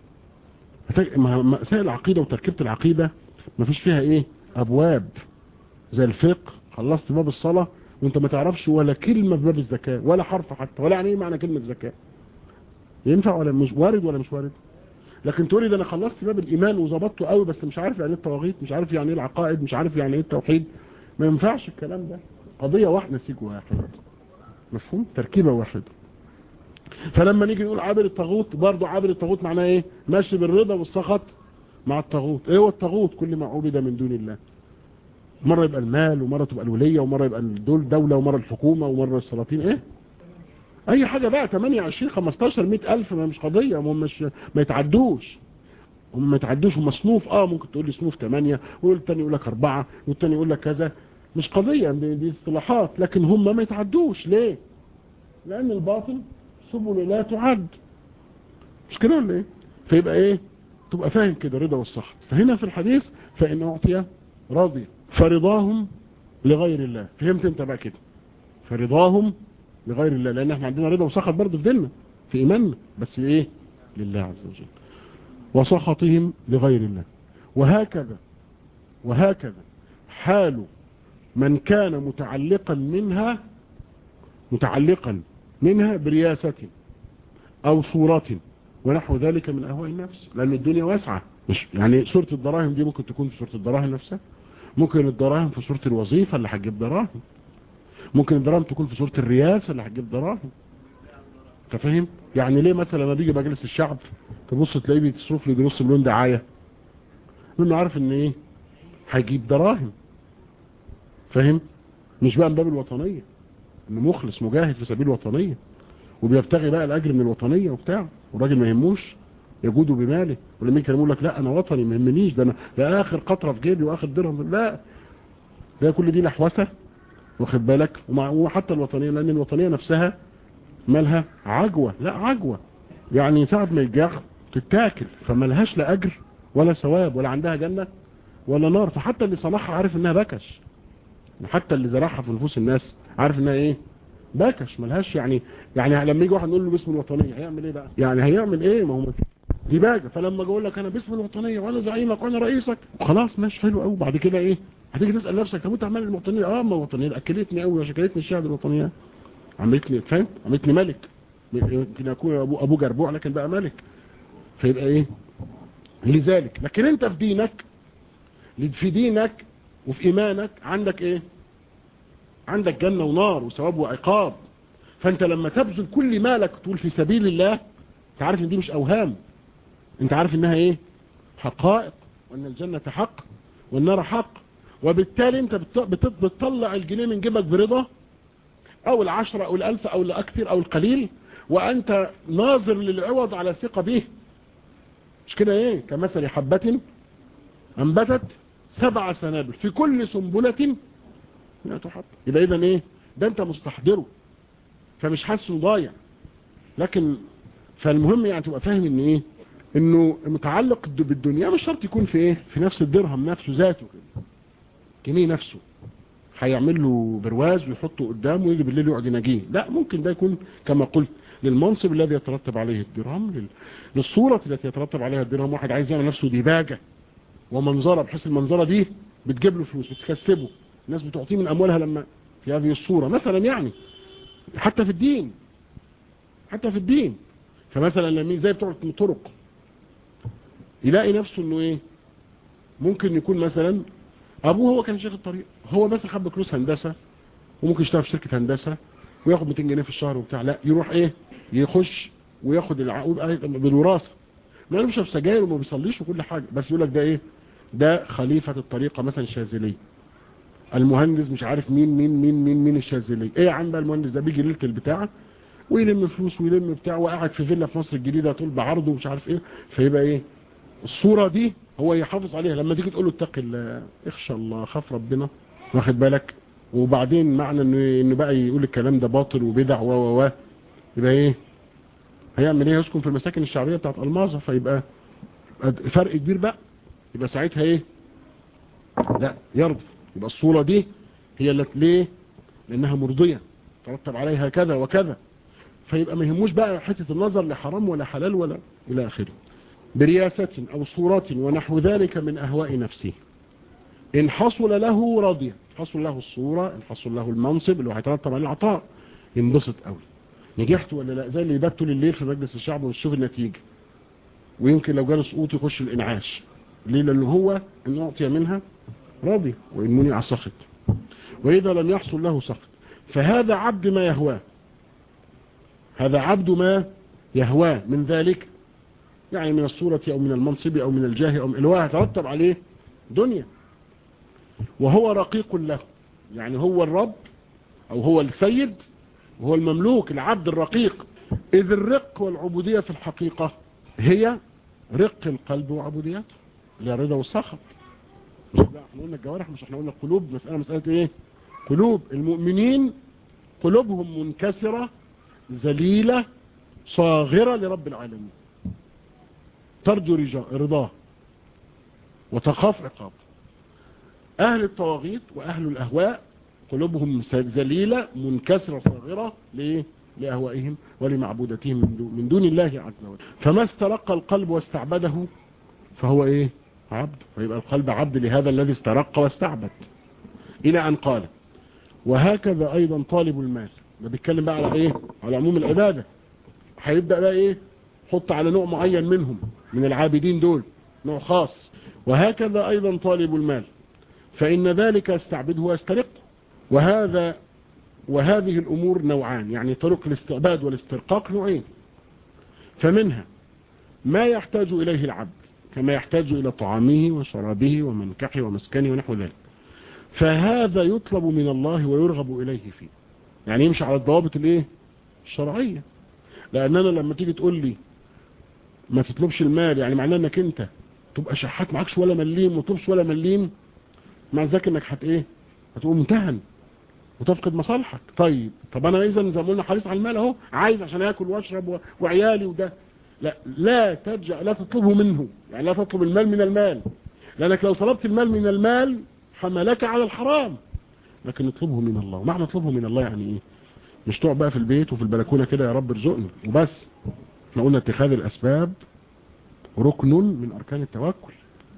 مسائل العقيده وتركيبه العقيده ما فيش فيها ايه ابواب زي الفقه خلصت باب الصلاه وانت ما تعرفش ولا كلمه في باب الزكاه ولا حرف حتى ولا يعني ايه معنى كلمه زكاه ينفع ولا مش وارد ولا مش وارد لكن تقولي ده انا خلصت باب الايمان وظبطته قوي بس مش عارف يعني ايه الطواغيت مش عارف يعني ايه العقائد مش عارف يعني ايه التوحيد ما ينفعش الكلام ده قضية واحدة نسيج واحد مفهوم تركيبة واحدة فلما نيجي نقول عابر الطاغوت برضه عابر الطاغوت معناه ايه ماشي بالرضا والسخط مع الطاغوت ايه هو الطاغوت كل ما عبد من دون الله مرة يبقى المال ومرة تبقى الولية ومرة يبقى الدول دولة ومرة الحكومة ومرة السلاطين ايه اي حاجة بقى 28 15 100 الف ما مش قضية هم مش ما يتعدوش هم ما يتعدوش هم صنوف اه ممكن تقول لي صنوف 8 والتاني يقول لك 4 والتاني يقول لك كذا مش قضية دي, دي اصطلاحات لكن هم ما يتعدوش ليه لان الباطل سبل لا تعد مش كده ولا ايه فيبقى ايه تبقى فاهم كده رضا والسخط فهنا في الحديث فان اعطي راضي فرضاهم لغير الله فهمت انت بقى كده فرضاهم لغير الله لان احنا عندنا رضا وسخط برضه في ديننا في ايماننا بس ايه لله عز وجل وسخطهم لغير الله وهكذا وهكذا حال من كان متعلقا منها متعلقا منها برياسة او صورة ونحو ذلك من أهواء النفس لأن الدنيا واسعة مش يعني صورة الدراهم دي ممكن تكون في صورة الدراهم نفسها ممكن الدراهم في صورة الوظيفة اللي هتجيب دراهم ممكن الدراهم تكون في صورة الرئاسة اللي هتجيب دراهم انت فاهم يعني ليه مثلا لما بيجي مجلس الشعب تبص تلاقيه بيتصرف لي بنص مليون دعاية لانه عارف ان ايه هيجيب دراهم فاهم مش بقى من باب الوطنية انه مخلص مجاهد في سبيل الوطنية وبيبتغي بقى الاجر من الوطنية وبتاع والراجل ما يهموش يجود بماله ولما يجي يقول لك لا انا وطني ما يهمنيش ده انا ده اخر قطره في جيبي واخر درهم لا ده كل دي لحوسه واخد بالك ومع وحتى الوطنيه لان الوطنيه نفسها مالها عجوه لا عجوه يعني ساعه ما يجاع تتاكل فملهاش لا اجر ولا ثواب ولا عندها جنه ولا نار فحتى اللي صنعها عارف انها بكش حتى اللي زرعها في نفوس الناس عارف انها ايه بكش ملهاش يعني يعني لما يجي واحد نقول له باسم الوطنيه هيعمل ايه بقى يعني هيعمل ايه ما هو دي باجة فلما اقول لك انا باسم الوطنيه وانا زعيمك وانا رئيسك خلاص ماشي حلو قوي بعد كده ايه هتيجي تسال نفسك طب انت عمال الوطنيه اه ما الوطنيه اكلتني قوي وشكلتني الشعب الوطنيه عملتني فاهم عملتني ملك يمكن اكون ابو ابو جربوع لكن بقى ملك فيبقى ايه لذلك لكن انت في دينك في دينك وفي ايمانك عندك ايه عندك جنه ونار وثواب وعقاب فانت لما تبذل كل مالك تقول في سبيل الله انت عارف ان دي مش اوهام انت عارف انها ايه حقائق وان الجنة حق والنار حق وبالتالي انت بتطلع الجنيه من جيبك برضا او العشرة او الالف او الاكثر او القليل وانت ناظر للعوض على ثقة به مش كده ايه كمثل حبة انبتت سبع سنابل في كل سنبلة مئة حبة يبقى اذا ايه ده انت مستحضره فمش حاسه ضايع لكن فالمهم يعني تبقى فاهم ان ايه انه متعلق بالدنيا مش شرط يكون في ايه في نفس الدرهم نفسه ذاته كده جنيه نفسه هيعمل له برواز ويحطه قدامه ويجي بالليل يقعد يناجيه لا ممكن ده يكون كما قلت للمنصب الذي يترتب عليه الدرهم لل... للصورة التي يترتب عليها الدرهم واحد عايز يعمل نفسه ديباجة ومنظرة بحيث المنظرة دي بتجيب له فلوس بتكسبه الناس بتعطيه من اموالها لما في هذه الصورة مثلا يعني حتى في الدين حتى في الدين فمثلا لما زي بتوع الطرق يلاقي نفسه انه ايه ممكن يكون مثلا ابوه هو كان شيخ الطريق هو بس خد فلوس هندسه وممكن يشتغل في شركه هندسه وياخد 200 جنيه في الشهر وبتاع لا يروح ايه يخش وياخد العقود بالوراثه ما بيشرب سجاير وما بيصليش وكل حاجه بس يقول لك ده ايه ده خليفه الطريقه مثلا الشاذليه المهندس مش عارف مين مين مين مين مين الشاذلي ايه يا عم بقى المهندس ده بيجي ليله البتاع ويلم فلوس ويلم بتاع وقاعد في فيلا في مصر الجديده طول بعرضه ومش عارف ايه فيبقى ايه الصورة دي هو يحافظ عليها لما تيجي تقول له اتق الله اخشى الله خاف ربنا واخد بالك وبعدين معنى انه انه بقى يقول الكلام ده باطل وبدع و و و يبقى ايه هيعمل ايه يسكن في المساكن الشعبيه بتاعت الماظه فيبقى فرق كبير بقى يبقى ساعتها ايه لا يرضى يبقى الصوره دي هي اللي ليه لانها مرضيه ترتب عليها كذا وكذا فيبقى ما يهموش بقى حته النظر لحرام ولا حلال ولا الى اخره برياسة أو صورة ونحو ذلك من أهواء نفسه إن حصل له رضي حصل له الصورة إن حصل له المنصب اللي هيترتب عليه العطاء ينبسط قوي نجحت ولا لا زي اللي يبات طول الليل في مجلس الشعب ويشوف النتيجة ويمكن لو جاله سقوط يخش الإنعاش ليه لأنه هو إن أعطي منها راضي وإن منع سخط وإذا لم يحصل له سخط فهذا عبد ما يهواه هذا عبد ما يهواه من ذلك يعني من الصورة أو من المنصب أو من الجاه أو من الواه يترتب عليه دنيا وهو رقيق له يعني هو الرب أو هو السيد وهو المملوك العبد الرقيق إذ الرق والعبودية في الحقيقة هي رق القلب وعبوديته اللي الرضا والسخط مش احنا قلنا الجوارح مش احنا قلنا القلوب مسألة مسألة ايه قلوب المؤمنين قلوبهم منكسرة ذليلة صاغرة لرب العالمين ترجو رضاه وتخاف عقاب أهل الطواغيت وأهل الأهواء قلوبهم ذليلة منكسرة صاغرة ليه؟ لأهوائهم ولمعبودتهم من دون الله عز وجل فما استرق القلب واستعبده فهو إيه؟ عبد فيبقى القلب عبد لهذا الذي استرق واستعبد إلى أن قال وهكذا أيضا طالب المال ده بيتكلم بقى على إيه؟ على عموم العبادة هيبدأ بقى إيه؟ حط على نوع معين منهم من العابدين دول نوع خاص وهكذا أيضا طالب المال فإن ذلك يستعبده ويسترقه وهذا وهذه الأمور نوعان يعني طرق الاستعباد والاسترقاق نوعين فمنها ما يحتاج إليه العبد كما يحتاج إلى طعامه وشرابه ومنكحه ومسكنه ونحو ذلك فهذا يطلب من الله ويرغب إليه فيه يعني يمشي على الضوابط الايه الشرعية لأننا لما تيجي تقول لي ما تطلبش المال يعني معناه انك انت تبقى شحات معكش ولا مليم وتطلبش ولا مليم مع ذلك انك هت ايه هتقوم ممتهن وتفقد مصالحك طيب طب انا اذا زي ما قلنا حريص على المال اهو عايز عشان اكل واشرب و... وعيالي وده لا لا ترجع لا تطلبه منه يعني لا تطلب المال من المال لانك لو طلبت المال من المال حملك على الحرام لكن اطلبه من الله معنى اطلبه من الله يعني ايه مش تقعد بقى في البيت وفي البلكونه كده يا رب ارزقني وبس احنا قلنا اتخاذ الاسباب ركن من اركان التوكل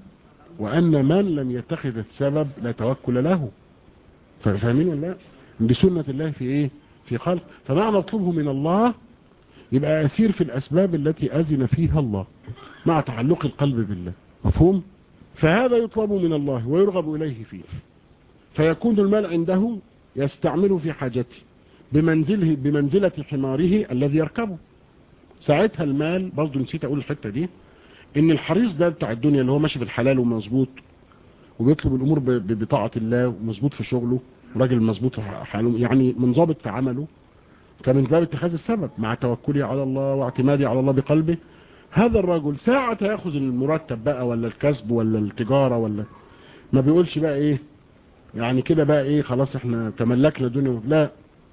وان من لم يتخذ السبب لا توكل له فاهمين ولا لا دي سنه الله في ايه في خلق فمعنى اطلبه من الله يبقى اسير في الاسباب التي اذن فيها الله مع تعلق القلب بالله مفهوم فهذا يطلب من الله ويرغب اليه فيه فيكون المال عنده يستعمله في حاجته بمنزله بمنزلة حماره الذي يركبه ساعتها المال برضه نسيت اقول الحته دي ان الحريص ده بتاع الدنيا اللي هو ماشي في الحلال ومظبوط وبيطلب الامور بطاعه الله ومظبوط في شغله راجل مظبوط في حاله يعني منضبط في عمله فمن باب اتخاذ السبب مع توكله على الله واعتماده على الله بقلبه هذا الرجل ساعة ياخذ المرتب بقى ولا الكسب ولا التجارة ولا ما بيقولش بقى ايه يعني كده بقى ايه خلاص احنا تملكنا دنيا لا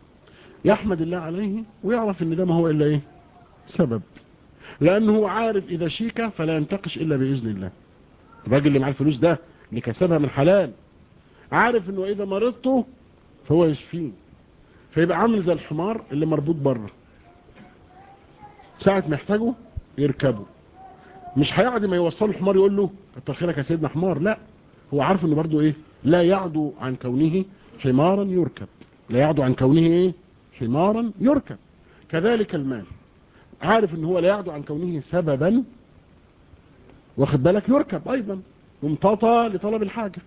يحمد الله عليه ويعرف ان ده ما هو الا ايه سبب لانه عارف اذا شيك فلا ينتقش الا باذن الله الراجل اللي معاه الفلوس ده اللي كسبها من حلال عارف انه اذا مرضته فهو يشفيه فيبقى عامل زي الحمار اللي مربوط بره ساعة ما يحتاجه يركبه مش هيقعد ما يوصل الحمار يقول له كتر خيرك يا سيدنا حمار لا هو عارف انه برضه ايه لا يعدو عن كونه حمارا يركب لا يعدو عن كونه ايه حمارا يركب كذلك المال عارف ان هو لا يعدو عن كونه سببا واخد بالك يركب ايضا يمتطى لطلب الحاجة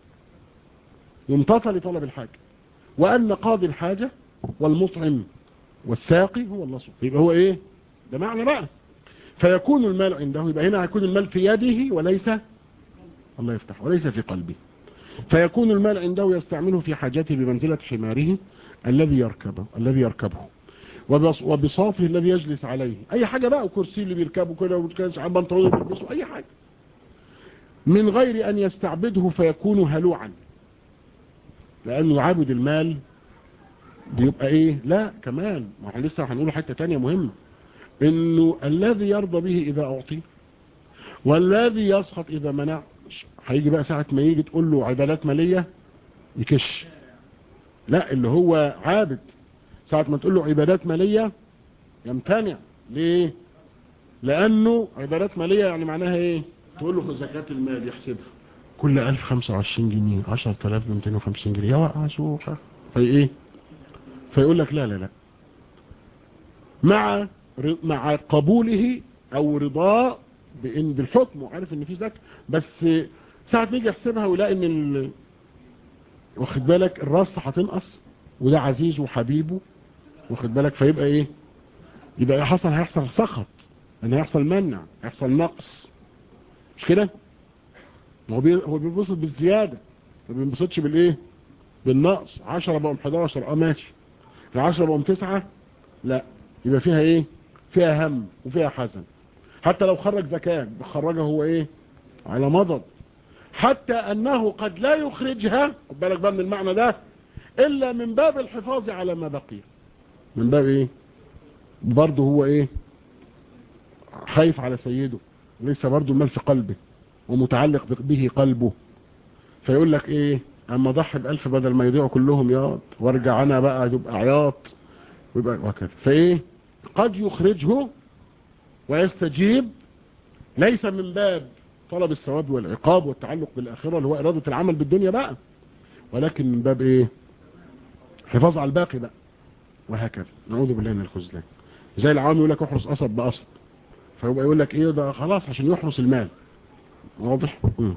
يمتطى لطلب الحاجة وان قاضي الحاجة والمطعم والساقي هو الله سبحانه يبقى هو ايه ده معنى بقى فيكون المال عنده يبقى هنا هيكون المال في يده وليس الله يفتح وليس في قلبه فيكون المال عنده يستعمله في حاجته بمنزلة حماره الذي يركبه الذي يركبه وبصافه الذي يجلس عليه اي حاجة بقى وكرسي اللي بيركبه كده وكرسي عن بنطلون بيلبسه اي حاجة من غير ان يستعبده فيكون هلوعا لانه عابد المال بيبقى ايه لا كمان ما احنا لسه هنقول حته تانية مهمه انه الذي يرضى به اذا اعطي والذي يسخط اذا منع هيجي بقى ساعه ما يجي تقول له عبادات ماليه يكش لا اللي هو عابد ساعه ما تقول له عبادات ماليه يمتنع ليه لانه عبادات ماليه يعني معناها ايه تقول له زكاه المال يحسبها كل 1025 جنيه 10250 جنيه يا وقع شوفه في ايه فيقول لك لا لا لا مع مع قبوله او رضاه بان بالحكم وعارف ان في زكاه بس ساعه ما يجي يحسبها ويلاقي ان ال... واخد بالك الراس هتنقص وده عزيز وحبيبه واخد بالك فيبقى ايه يبقى حصل هيحصل سخط ان هيحصل منع هيحصل نقص مش كده هو بي... هو بينبسط بالزياده ما بينبسطش بالايه بالنقص 10 بقوا 11 اه ماشي ال 10 بقوا 9 لا يبقى فيها ايه فيها هم وفيها حزن حتى لو خرج زكاة بخرجها هو ايه على مضض حتى انه قد لا يخرجها خد بالك بقى من المعنى ده الا من باب الحفاظ على ما بقي من باب ايه برضه هو ايه خايف على سيده لسه برضه المال في قلبه ومتعلق به قلبه فيقول لك ايه اما ضحي بألف بدل ما يضيعوا كلهم ياض وارجع انا بقى يبقى عياط ويبقى وكذا فايه قد يخرجه ويستجيب ليس من باب طلب الثواب والعقاب والتعلق بالآخرة اللي هو إرادة العمل بالدنيا بقى ولكن من باب إيه حفاظ على الباقي بقى وهكذا نعوذ بالله من الخذلان زي العام يقول لك احرس قصب بقصب فيبقى يقول لك ايه ده خلاص عشان يحرس المال واضح مم.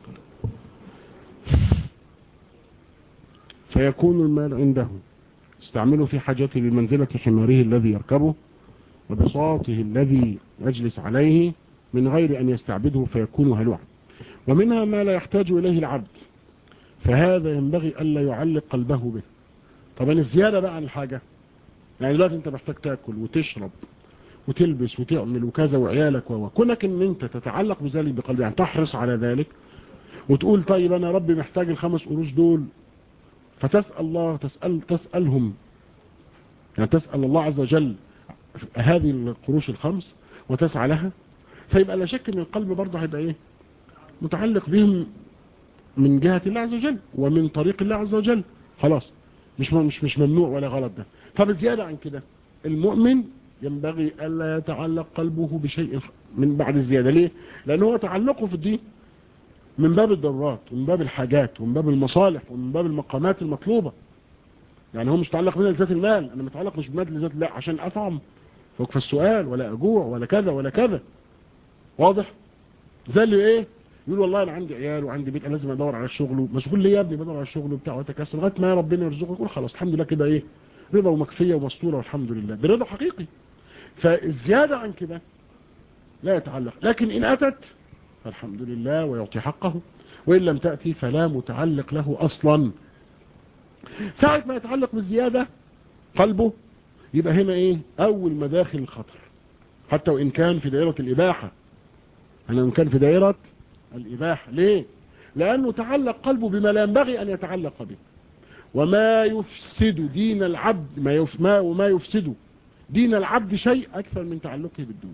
فيكون المال عنده استعمله في حاجته بمنزلة حماره الذي يركبه وبساطه الذي يجلس عليه من غير أن يستعبده فيكون هلوعا ومنها ما لا يحتاج إليه العبد فهذا ينبغي ألا يعلق قلبه به طبعا الزيادة بقى عن الحاجة يعني دلوقتي انت محتاج تاكل وتشرب وتلبس وتعمل وكذا وعيالك وكونك ان انت تتعلق بذلك بقلبك يعني تحرص على ذلك وتقول طيب انا ربي محتاج الخمس قروش دول فتسأل الله تسأل تسألهم يعني تسأل الله عز وجل هذه القروش الخمس وتسعى لها فيبقى لا شك ان القلب برضه هيبقى ايه متعلق بهم من جهة الله عز وجل ومن طريق الله عز وجل خلاص مش مش مش ممنوع ولا غلط ده فبزيادة عن كده المؤمن ينبغي ألا يتعلق قلبه بشيء من بعد الزيادة ليه لأنه هو تعلقه في الدين من باب الضرورات ومن باب الحاجات ومن باب المصالح ومن باب المقامات المطلوبة يعني هو مش متعلق منها لذات المال أنا متعلق مش بمال لذات الله عشان أطعم فوق في السؤال ولا أجوع ولا كذا ولا كذا واضح زي اللي ايه يقول والله انا عندي عيال وعندي بيت انا لازم ادور على الشغل مشغول ليه يا ابني بدور على الشغل وبتاع واتكسر لغايه ما ربنا يرزقك يقول خلاص الحمد لله كده ايه رضا ومكفيه ومستوره والحمد لله برضا حقيقي فالزياده عن كده لا يتعلق لكن ان اتت فالحمد لله ويعطي حقه وان لم تاتي فلا متعلق له اصلا ساعه ما يتعلق بالزياده قلبه يبقى هنا ايه اول مداخل الخطر حتى وان كان في دائره الاباحه أنا إن كان في دائرة الإباحة ليه لأنه تعلق قلبه بما لا ينبغي أن يتعلق به وما يفسد دين العبد ما يف... ما وما يفسد دين العبد شيء أكثر من تعلقه بالدنيا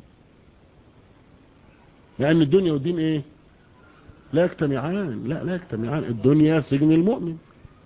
لأن الدنيا والدين إيه لا يجتمعان لا لا يجتمعان الدنيا سجن المؤمن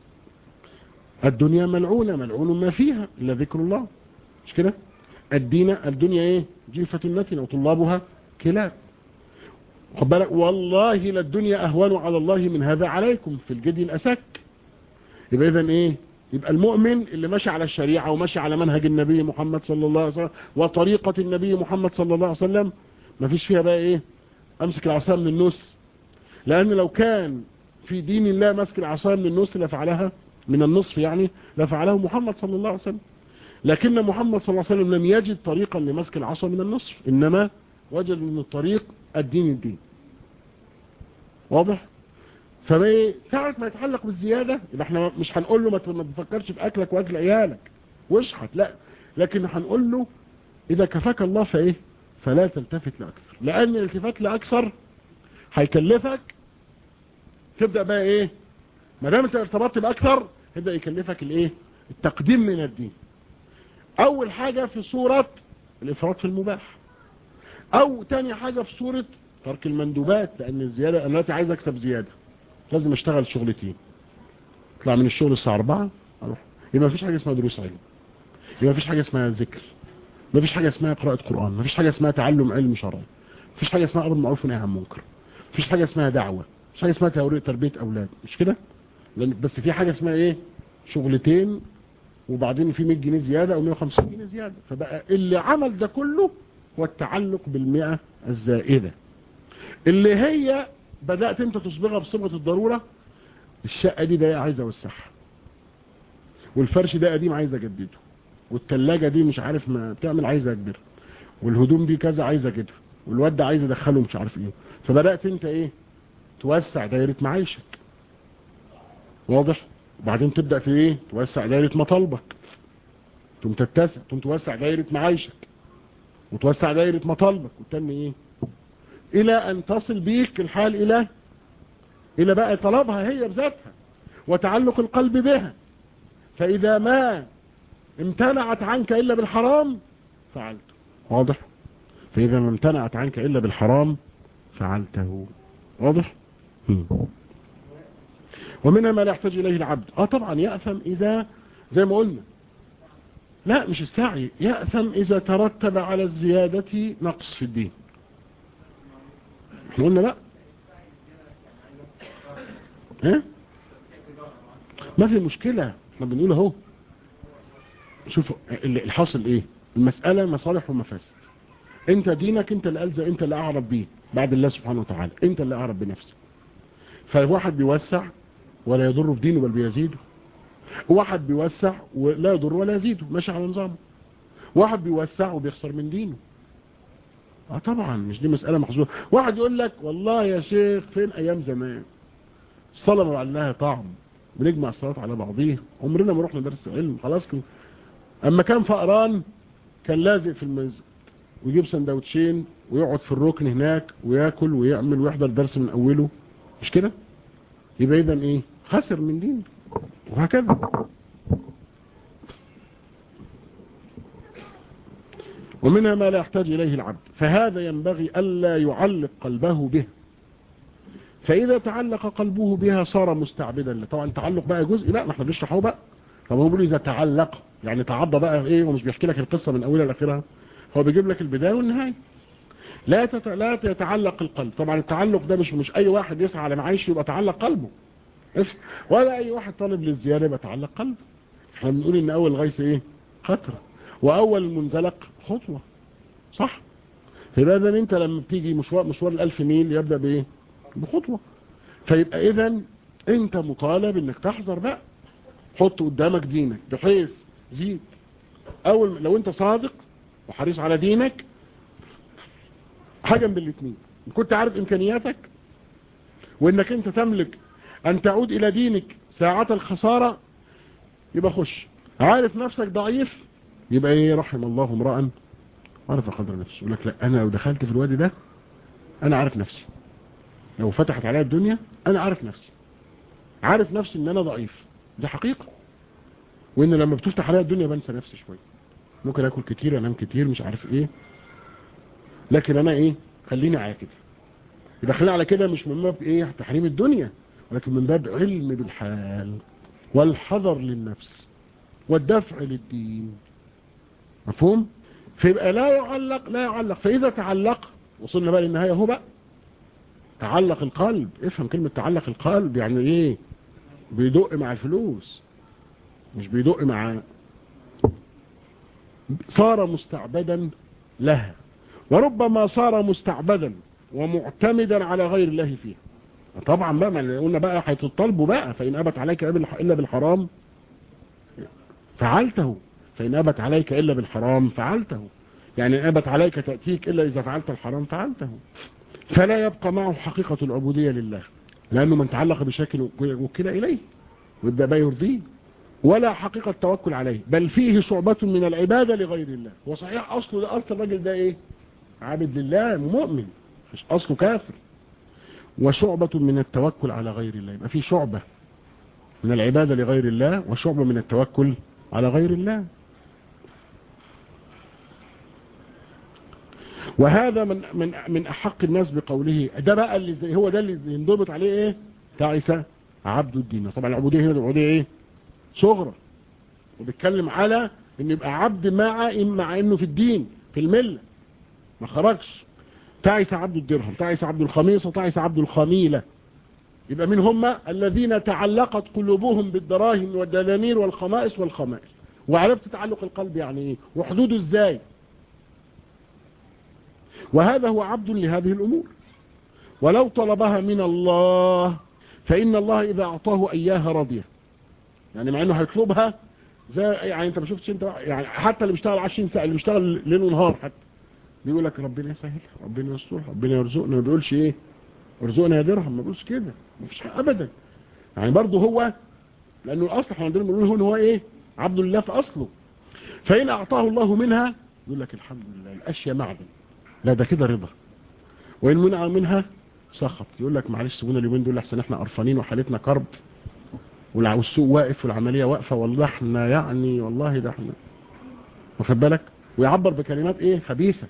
الدنيا ملعونة ملعون ما فيها إلا ذكر الله مش كده الدين الدنيا إيه جيفة النتن وطلابها كلاب خد بالك والله للدنيا اهون على الله من هذا عليكم في الجدي الاسك يبقى اذا ايه يبقى المؤمن اللي ماشي على الشريعة وماشي على منهج النبي محمد صلى الله عليه وسلم وطريقة النبي محمد صلى الله عليه وسلم ما فيش فيها بقى ايه امسك العصا من النص لان لو كان في دين الله ماسك العصا من النص لفعلها من النصف يعني لفعله محمد صلى الله عليه وسلم لكن محمد صلى الله عليه وسلم لم يجد طريقا لمسك العصا من النصف انما وجد من الطريق الدين الدين واضح فما ساعة ما يتعلق بالزيادة يبقى احنا مش هنقول له ما تفكرش في اكلك واكل عيالك واشحت لا لكن هنقول له اذا كفاك الله فايه فلا تلتفت لاكثر لان الالتفات لاكثر هيكلفك تبدأ بقى ايه ما دام انت ارتبطت باكثر يبدأ يكلفك الايه التقديم من الدين اول حاجة في صورة الافراط في المباح او تاني حاجة في صورة ترك المندوبات لان الزيادة انا دلوقتي عايز اكسب زيادة لازم اشتغل شغلتين اطلع من الشغل الساعة 4 اروح يبقى مفيش حاجة اسمها دروس علم يبقى مفيش حاجة اسمها ذكر مفيش حاجة اسمها قراءة قرآن مفيش حاجة اسمها تعلم علم شرعي مفيش حاجة اسمها امر بالمعروف ونهي عن المنكر مفيش حاجة اسمها دعوة مفيش حاجة اسمها تربية اولاد مش كده لان بس في حاجة اسمها ايه شغلتين وبعدين في 100 جنيه زيادة او 150 جنيه زيادة فبقى اللي عمل ده كله هو التعلق بالمئة الزائدة اللي هي بدأت انت تصبغها بصبغة الضرورة الشقة دي ده عايز اوسعها والفرش ده قديم عايز اجدده والتلاجة دي مش عارف ما بتعمل عايز اكبر والهدوم دي كذا عايز اجدها والواد ده عايز ادخله مش عارف ايه فبدأت انت ايه توسع دايرة معيشك واضح وبعدين تبدأ في ايه توسع دايرة مطالبك ثم تتسع ثم توسع دايرة معيشك وتوسع دايرة مطالبك وتم ايه الى ان تصل بيك الحال الى الى بقى طلبها هي بذاتها وتعلق القلب بها فاذا ما امتنعت عنك الا بالحرام فعلته واضح فاذا ما امتنعت عنك الا بالحرام فعلته واضح ومنها ما لا يحتاج اليه العبد اه طبعا يأثم اذا زي ما قلنا لا مش السعي يأثم اذا ترتب على الزيادة نقص في الدين احنا قلنا لا ها ما في مشكلة احنا بنقول اهو شوفوا الحاصل ايه المسألة مصالح ومفاسد انت دينك انت اللي ألزم انت اللي اعرف بيه بعد الله سبحانه وتعالى انت اللي اعرف بنفسك فواحد بيوسع ولا يضر في دينه بل بيزيده واحد بيوسع ولا يضر ولا يزيده ماشي على نظامه واحد بيوسع وبيخسر من دينه اه طبعا مش دي مسألة محظوظة واحد يقول لك والله يا شيخ فين ايام زمان الصلاة ما لها طعم بنجمع الصلاة على بعضيها عمرنا ما رحنا درس علم خلاص كده اما كان فقران كان لازق في المنزل ويجيب سندوتشين ويقعد في الركن هناك وياكل ويعمل ويحضر درس من اوله مش كده يبقى اذا ايه خسر من دين وهكذا ومنها ما لا يحتاج إليه العبد فهذا ينبغي ألا يعلق قلبه به فإذا تعلق قلبه بها صار مستعبدا طبعا تعلق بقى جزء لا احنا بنشرحه بقى طب هو بيقول إذا تعلق يعني تعضى بقى إيه ومش بيحكي لك القصة من أولها لآخرها هو بيجيب لك البداية والنهاية لا تت... لا يتعلق القلب طبعا التعلق ده مش مش أي واحد يسعى على معيشه يبقى تعلق قلبه ولا أي واحد طالب للزيادة يبقى تعلق قلبه احنا بنقول إن أول غيث إيه قطرة وأول المنزلق خطوة صح فيبقى إذا أنت لما بتيجي مشوار مشوار الألف ميل يبدأ بإيه بخطوة فيبقى إذا أنت مطالب إنك تحذر بقى حط قدامك دينك بحيث زيد أول لو أنت صادق وحريص على دينك حاجة من الاثنين كنت عارف إمكانياتك وإنك أنت تملك أن تعود إلى دينك ساعة الخسارة يبقى خش عارف نفسك ضعيف يبقى ايه رحم الله امرأ عرف قدر نفسه يقول لك لا انا لو دخلت في الوادي ده انا عارف نفسي لو فتحت عليا الدنيا انا عارف نفسي عارف نفسي ان انا ضعيف دي حقيقة وان لما بتفتح عليا الدنيا بنسى نفسي شوية ممكن اكل كتير انام كتير مش عارف ايه لكن انا ايه خليني على كده يبقى خليني على كده مش من باب ايه تحريم الدنيا ولكن من باب علم بالحال والحذر للنفس والدفع للدين مفهوم فيبقى لا يعلق لا يعلق فإذا تعلق وصلنا بقى للنهاية هو بقى تعلق القلب افهم كلمة تعلق القلب يعني ايه بيدق مع الفلوس مش بيدق مع صار مستعبدا لها وربما صار مستعبدا ومعتمدا على غير الله فيها طبعا بقى ما قلنا بقى هيتطلبوا بقى فإن أبت عليك إلا بالحرام فعلته فإن أبت عليك إلا بالحرام فعلته يعني إن أبت عليك تأتيك إلا إذا فعلت الحرام فعلته فلا يبقى معه حقيقة العبودية لله لأنه من تعلق بشكل وكل إليه وده بقى يرضيه ولا حقيقة التوكل عليه بل فيه شعبة من العبادة لغير الله هو صحيح أصله ده أصل الراجل ده إيه عابد لله مؤمن مش أصله كافر وشعبة من التوكل على غير الله يبقى في شعبة من العبادة لغير الله وشعبة من التوكل على غير الله وهذا من من من احق الناس بقوله ده بقى اللي هو ده اللي ينضبط عليه ايه تعس عبد الدين طبعا العبوديه هنا العبوديه ايه صغرى وبيتكلم على ان يبقى عبد مع مع انه في الدين في المله ما خرجش تعس عبد الدرهم تعس عبد الخميصه تعس عبد الخميله يبقى من هم الذين تعلقت قلوبهم بالدراهم والدنانير والخمائس والخمائل وعرفت تعلق القلب يعني ايه وحدوده ازاي وهذا هو عبد لهذه الامور ولو طلبها من الله فان الله اذا اعطاه اياها رضيه يعني مع انه هيطلبها زي يعني انت ما شفتش انت يعني حتى اللي بيشتغل 20 ساعه اللي بيشتغل ليل ونهار حتى بيقول لك ربنا يسهل ربنا يستر ربنا يرزقنا ما بيقولش ايه ارزقنا يا درهم ما بيقولش كده مفيش ابدا يعني برضه هو لانه الاصل احنا عندنا بنقول هون هو ايه عبد الله في اصله فان اعطاه الله منها يقول لك الحمد لله الاشياء معدن لا ده كده رضا وان منع منها سخط يقول لك معلش سيبونا اليومين دول احسن احنا قرفانين وحالتنا كرب والسوق واقف والعمليه واقفه والله احنا يعني والله ده احنا واخد بالك ويعبر بكلمات ايه خبيثه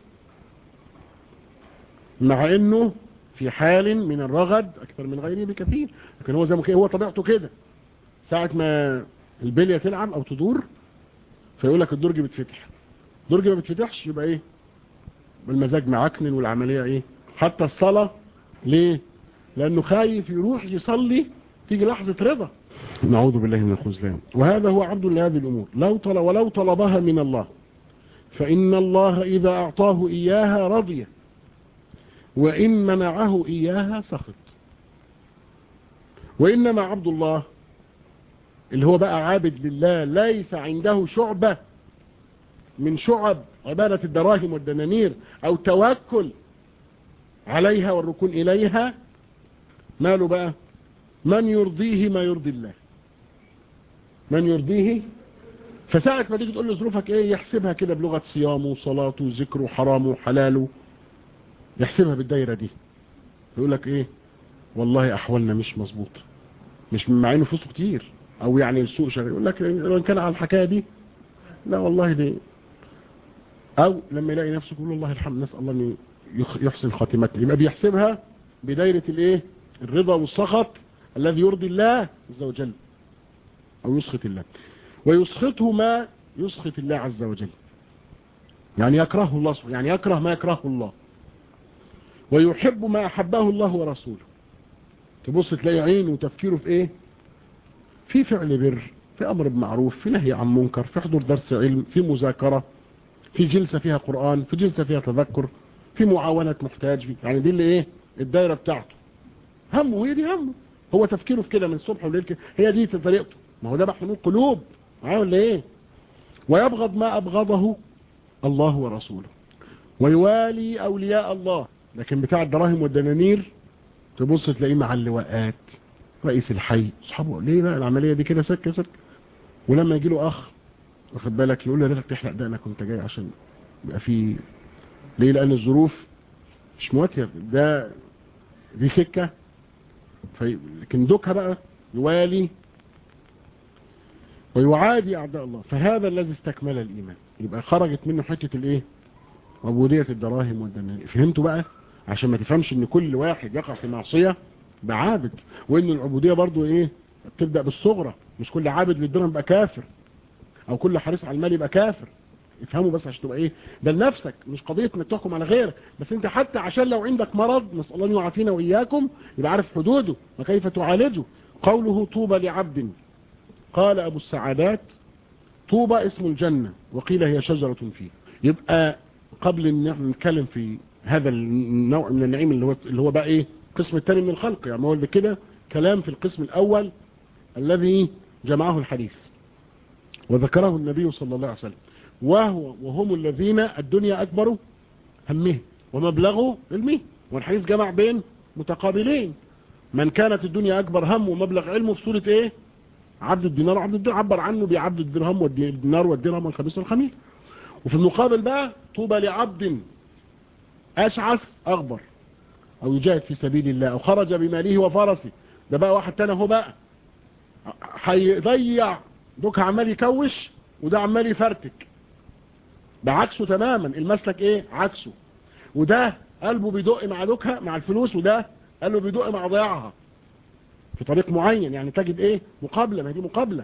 مع انه في حال من الرغد اكثر من غيره بكثير لكن هو زي ما هو طبيعته كده ساعة ما البلية تلعب او تدور فيقول لك الدرج بتفتح الدرج ما بتفتحش يبقى ايه بالمزاج معكنن والعملية ايه حتى الصلاة ليه لانه خايف يروح يصلي تيجي لحظة رضا نعوذ بالله من الخذلان وهذا هو عبد لهذه الامور لو طلب ولو طلبها من الله فإن الله إذا أعطاه إياها رضي وإن منعه إياها سخط وإنما عبد الله اللي هو بقى عابد لله ليس عنده شعبة من شعب عبادة الدراهم والدنانير أو توكل عليها والركون إليها ماله بقى من يرضيه ما يرضي الله من يرضيه فساعة ما تيجي تقول له ظروفك ايه يحسبها كده بلغة صيامه وصلاته وذكره وحرامه وحلاله يحسبها بالدايرة دي يقول لك ايه والله احوالنا مش مظبوطه مش مع انه فلوسه كتير او يعني السوق شغال يقول لك لو كان على الحكايه دي لا والله دي او لما يلاقي نفسه يقول والله الحمد نسال الله ان يحسن خاتمتنا يبقى بيحسبها بدايره الايه الرضا والسخط الذي يرضي الله عز وجل او يسخط الله ويسخطه ما يسخط الله عز وجل يعني يكرهه الله سبحانه يعني يكره ما يكرهه الله ويحب ما أحبه الله ورسوله تبص تلاقي عينه وتفكيره في ايه في فعل بر في امر بمعروف في نهي عن منكر في حضور درس علم في مذاكرة في جلسة فيها قرآن في جلسة فيها تذكر في معاونة محتاج في يعني دي اللي ايه الدايرة بتاعته همه هي دي همه هو تفكيره في كده من الصبح والليل كده هي دي طريقته ما هو ده محمود قلوب معايا ولا ايه ويبغض ما ابغضه الله ورسوله ويوالي اولياء الله لكن بتاع الدراهم والدنانير تبص تلاقيه مع اللواءات رئيس الحي اصحابه ليه بقى العمليه دي كده سكه سكه ولما يجي له اخ واخد بالك يقول له لازم تحلق دقنك وانت جاي عشان يبقى في ليه لان الظروف مش مواتيه ده دي سكه في... لكن دوكها بقى يوالي ويعادي اعداء الله فهذا الذي استكمل الايمان يبقى خرجت منه حته الايه عبوديه الدراهم والدنانير فهمتوا بقى عشان ما تفهمش ان كل واحد يقع في معصية بعابد وان العبودية برضو ايه تبدأ بالصغرى مش كل عابد للدرهم يبقى كافر او كل حريص على المال يبقى كافر افهموا بس عشان تبقى ايه ده لنفسك مش قضية انك تحكم على غيرك بس انت حتى عشان لو عندك مرض نسأل الله ان يعافينا واياكم يبقى عارف حدوده وكيف تعالجه قوله طوبى لعبد قال ابو السعادات طوبى اسم الجنة وقيل هي شجرة فيه يبقى قبل ان نتكلم في هذا النوع من النعيم اللي هو اللي هو بقى ايه القسم الثاني من الخلق يعني هو كده كلام في القسم الاول الذي جمعه الحديث وذكره النبي صلى الله عليه وسلم وهو وهم الذين الدنيا اكبر همهم ومبلغه علمه والحديث جمع بين متقابلين من كانت الدنيا اكبر هم ومبلغ علمه في صورة ايه عبد الدينار وعبد الدرهم عبر عنه بعبد الدرهم والدينار والدرهم والخميس والخميس وفي المقابل بقى طوبى لعبد أشعث أغبر أو يجاهد في سبيل الله أو خرج بماله وفرسه ده بقى واحد تاني هو بقى هيضيع دوك عمال يكوش وده عمال يفرتك بعكسه تماما المسلك ايه عكسه وده قلبه بيدق مع دوكها مع الفلوس وده قلبه بيدق مع ضياعها في طريق معين يعني تجد ايه مقابلة ما دي مقابلة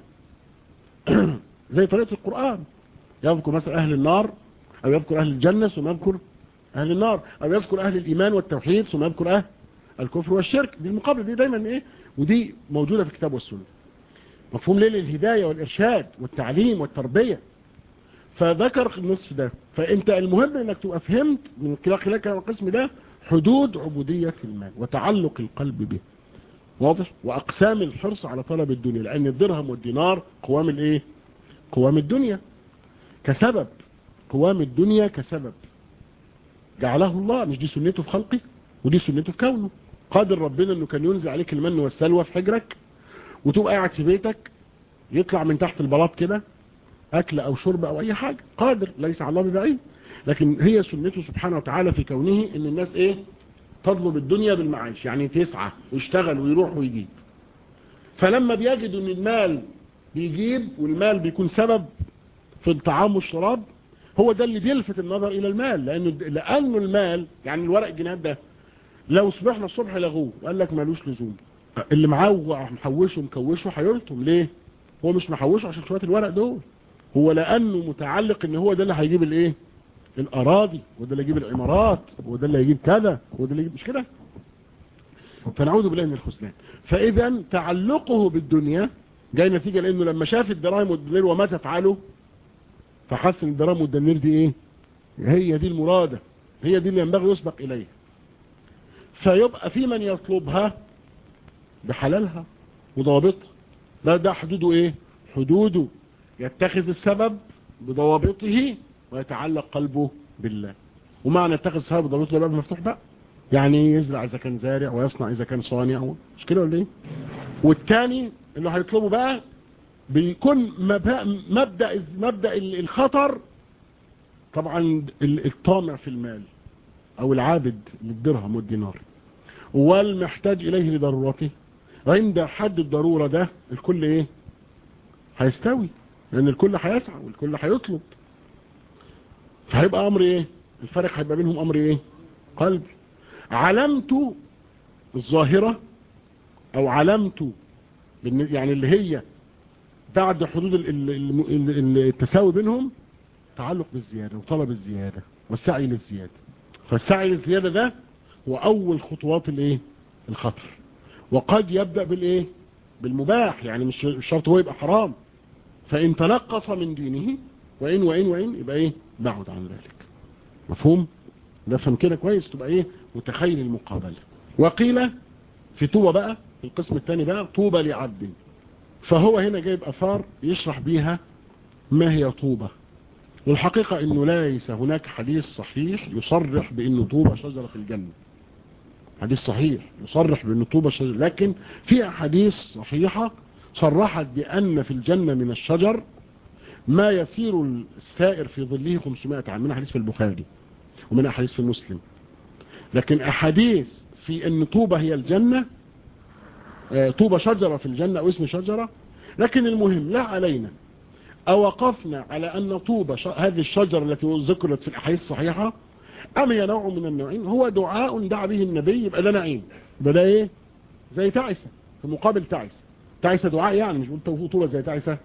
زي طريقة القرآن يذكر مثلا أهل النار أو يذكر أهل الجنة ثم يذكر أهل النار أو يذكر أهل الإيمان والتوحيد ثم يذكر أهل الكفر والشرك دي المقابلة دي دايما إيه ودي موجودة في الكتاب والسنة مفهوم ليه الهداية والإرشاد والتعليم والتربية فذكر النصف ده فأنت المهم أنك تبقى فهمت من خلال القسم ده حدود عبودية المال وتعلق القلب به واضح وأقسام الحرص على طلب الدنيا لأن الدرهم والدينار قوام الإيه قوام الدنيا كسبب قوام الدنيا كسبب جعله الله مش دي سنته في خلقه ودي سنته في كونه قادر ربنا انه كان ينزل عليك المن والسلوى في حجرك وتبقى قاعد في بيتك يطلع من تحت البلاط كده اكل او شرب او اي حاجة قادر ليس على الله ببعيد لكن هي سنته سبحانه وتعالى في كونه ان الناس ايه تطلب الدنيا بالمعاش يعني تسعى ويشتغل ويروح ويجيب فلما بيجدوا ان المال بيجيب والمال بيكون سبب في الطعام والشراب هو ده اللي بيلفت النظر الى المال لانه لانه المال يعني الورق الجنيهات ده لو صبحنا الصبح لغوه وقال لك مالوش لزوم اللي معاه محوشه مكوشه هيلطم ليه هو مش محوشه عشان شويه الورق دول هو لانه متعلق ان هو ده اللي هيجيب الايه الاراضي وده اللي يجيب العمارات وده اللي يجيب كذا وده اللي يجيب مش كده فنعوذ بالله من الخذلان فاذا تعلقه بالدنيا جاي نتيجه لانه لما شاف الدراهم والدولار وما تفعله فحس ان الدرام والدنير دي ايه هي دي المرادة هي دي اللي ينبغي يسبق اليها فيبقى في من يطلبها بحلالها وضوابطها لا ده حدوده ايه حدوده يتخذ السبب بضوابطه ويتعلق قلبه بالله ومعنى يتخذ السبب بضوابطه باب مفتوح بقى يعني يزرع اذا كان زارع ويصنع اذا كان صانع مش كده ولا ايه والتاني اللي هيطلبه بقى بيكون مبدأ مبدأ الخطر طبعا الطامع في المال او العابد للدرهم والدينار والمحتاج اليه لضرورته عند حد الضرورة ده الكل ايه هيستوي لان الكل هيسعى والكل هيطلب فهيبقى امر ايه الفرق هيبقى بينهم امر ايه قلبي علامته الظاهرة او علامته يعني اللي هي بعد حدود التساوي بينهم تعلق بالزيادة وطلب الزيادة والسعي للزيادة فالسعي للزيادة ده هو اول خطوات الايه الخطر وقد يبدأ بالايه بالمباح يعني مش شرط هو يبقى حرام فان تنقص من دينه وان وان وان يبقى ايه بعد عن ذلك مفهوم نفهم كده كويس تبقى ايه متخيل المقابلة وقيل في طوبة بقى في القسم الثاني بقى طوبة لعبد فهو هنا جايب اثار يشرح بيها ما هي طوبة والحقيقة انه ليس هناك حديث صحيح يصرح بانه طوبة شجرة في الجنة حديث صحيح يصرح بانه طوبة شجرة لكن في احاديث صحيحة صرحت بان في الجنة من الشجر ما يسير السائر في ظله 500 عام من احاديث في البخاري ومن احاديث في مسلم لكن احاديث في ان طوبة هي الجنة طوبة شجرة في الجنة او اسم شجرة لكن المهم لا علينا اوقفنا على ان طوبة هذه الشجرة التي ذكرت في الاحاديث الصحيحة ام هي نوع من النوعين هو دعاء دعا به النبي يبقى ده نعيم يبقى ده ايه زي تعسة في مقابل تعسة تعسة دعاء يعني مش قلت طوبة زي تعسة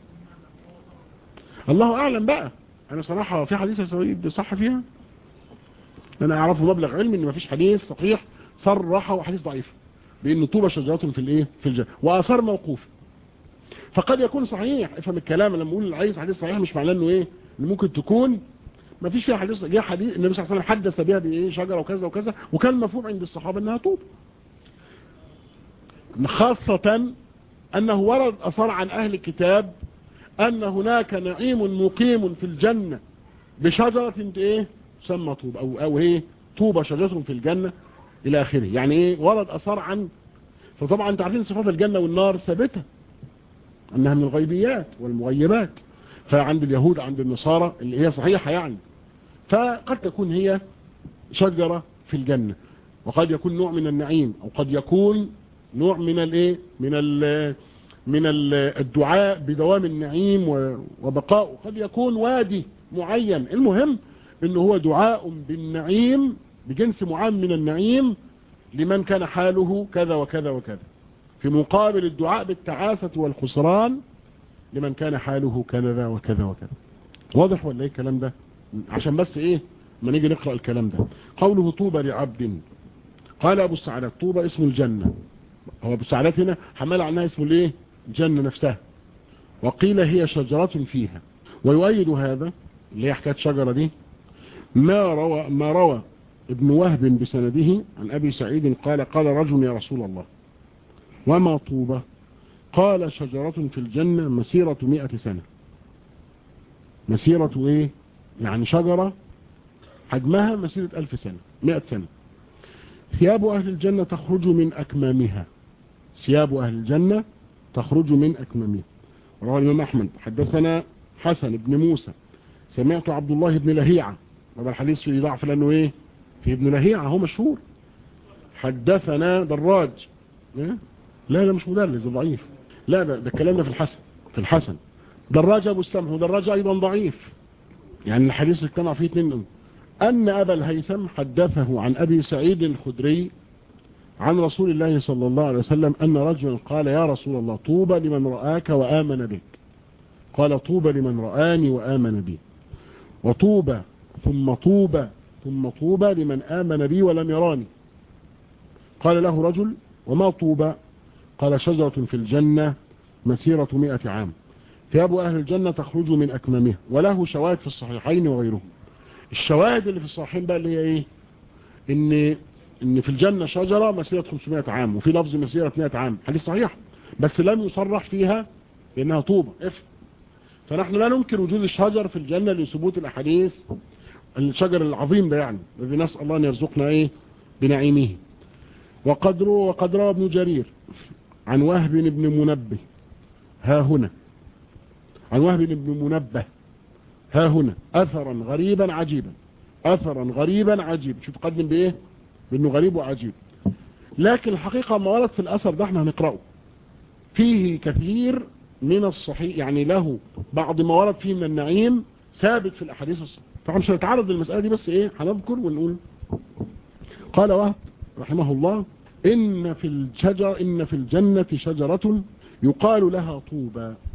الله اعلم بقى انا صراحة في حديث يا سويد صح فيها انا اعرفه مبلغ علمي ان مفيش حديث صحيح صرحه حديث ضعيف بان طوبة شجرات في الايه في الجنة واثار موقوف فقد يكون صحيح افهم الكلام لما اقول عايز حديث صحيح مش معناه انه ايه ان ممكن تكون ما فيش فيها حديث جه حديث النبي صلى الله عليه وسلم حدث بها بايه شجره وكذا وكذا وكان مفهوم عند الصحابه انها طوب خاصة انه ورد اثار عن اهل الكتاب ان هناك نعيم مقيم في الجنة بشجرة ايه تسمى طوب او او ايه طوبة شجرة في الجنة الى اخره يعني ايه ورد اثار عن فطبعا انتوا عارفين صفات الجنة والنار ثابتة انها من الغيبيات والمغيبات فعند اليهود عند النصارى اللي هي صحيحة يعني فقد تكون هي شجرة في الجنة وقد يكون نوع من النعيم او قد يكون نوع من الايه من ال من الدعاء بدوام النعيم وبقاء قد يكون وادي معين المهم انه هو دعاء بالنعيم بجنس معين من النعيم لمن كان حاله كذا وكذا وكذا في مقابل الدعاء بالتعاسة والخسران لمن كان حاله كذا وكذا وكذا واضح ولا ايه الكلام ده عشان بس ايه ما نيجي نقرأ الكلام ده قوله طوبى لعبد قال ابو السعادات طوبى اسم الجنة هو ابو السعادات هنا حمل عنها اسم الايه الجنة نفسها وقيل هي شجرة فيها ويؤيد هذا اللي هي حكاية شجرة دي ما روى, ما روى ابن وهب بسنده عن ابي سعيد قال قال رجل يا رسول الله وما طوبى قال شجرة في الجنة مسيرة مئة سنة مسيرة ايه يعني شجرة حجمها مسيرة الف سنة مئة سنة ثياب اهل الجنة تخرج من اكمامها ثياب اهل الجنة تخرج من اكمامها رواه الامام احمد حدثنا حسن بن موسى سمعت عبد الله بن لهيعة هذا الحديث في ضعف لانه ايه في ابن لهيعة هو مشهور حدثنا دراج إيه؟ لا لا مش مدرس ضعيف لا ده, ده الكلام ده في الحسن في الحسن دراج ابو السمح ودراج ايضا ضعيف يعني الحديث اجتمع فيه اثنين ان ابا الهيثم حدثه عن ابي سعيد الخدري عن رسول الله صلى الله عليه وسلم ان رجلا قال يا رسول الله طوبى لمن رآك وآمن بك قال طوبى لمن رآني وآمن بي وطوبى ثم طوبى ثم طوبى لمن آمن بي ولم يراني قال له رجل وما طوبى قال شجرة في الجنة مسيرة مئة عام ثياب أهل الجنة تخرج من أكمامها وله شواهد في الصحيحين وغيرهم الشواهد اللي في الصحيحين بقى اللي هي ايه ان ان في الجنة شجرة مسيرة 500 عام وفي لفظ مسيرة 100 عام حديث صحيح بس لم يصرح فيها بانها طوبة افهم فنحن لا ننكر وجود الشجر في الجنة لثبوت الاحاديث الشجر العظيم ده يعني الذي نسأل الله ان يرزقنا ايه بنعيمه وقد روى وقد روى ابن جرير عن وهب بن منبه ها هنا عن وهب بن منبه ها هنا اثرا غريبا عجيبا اثرا غريبا عجيبا شوف قدم بايه بانه غريب وعجيب لكن الحقيقة ما ورد في الاثر ده احنا هنقرأه فيه كثير من الصحيح يعني له بعض ما ورد فيه من النعيم ثابت في الاحاديث الصحيحة طبعا مش هنتعرض للمسألة دي بس ايه هنذكر ونقول قال وهب رحمه الله إن في الشجر إن في الجنة شجرة يقال لها طوبى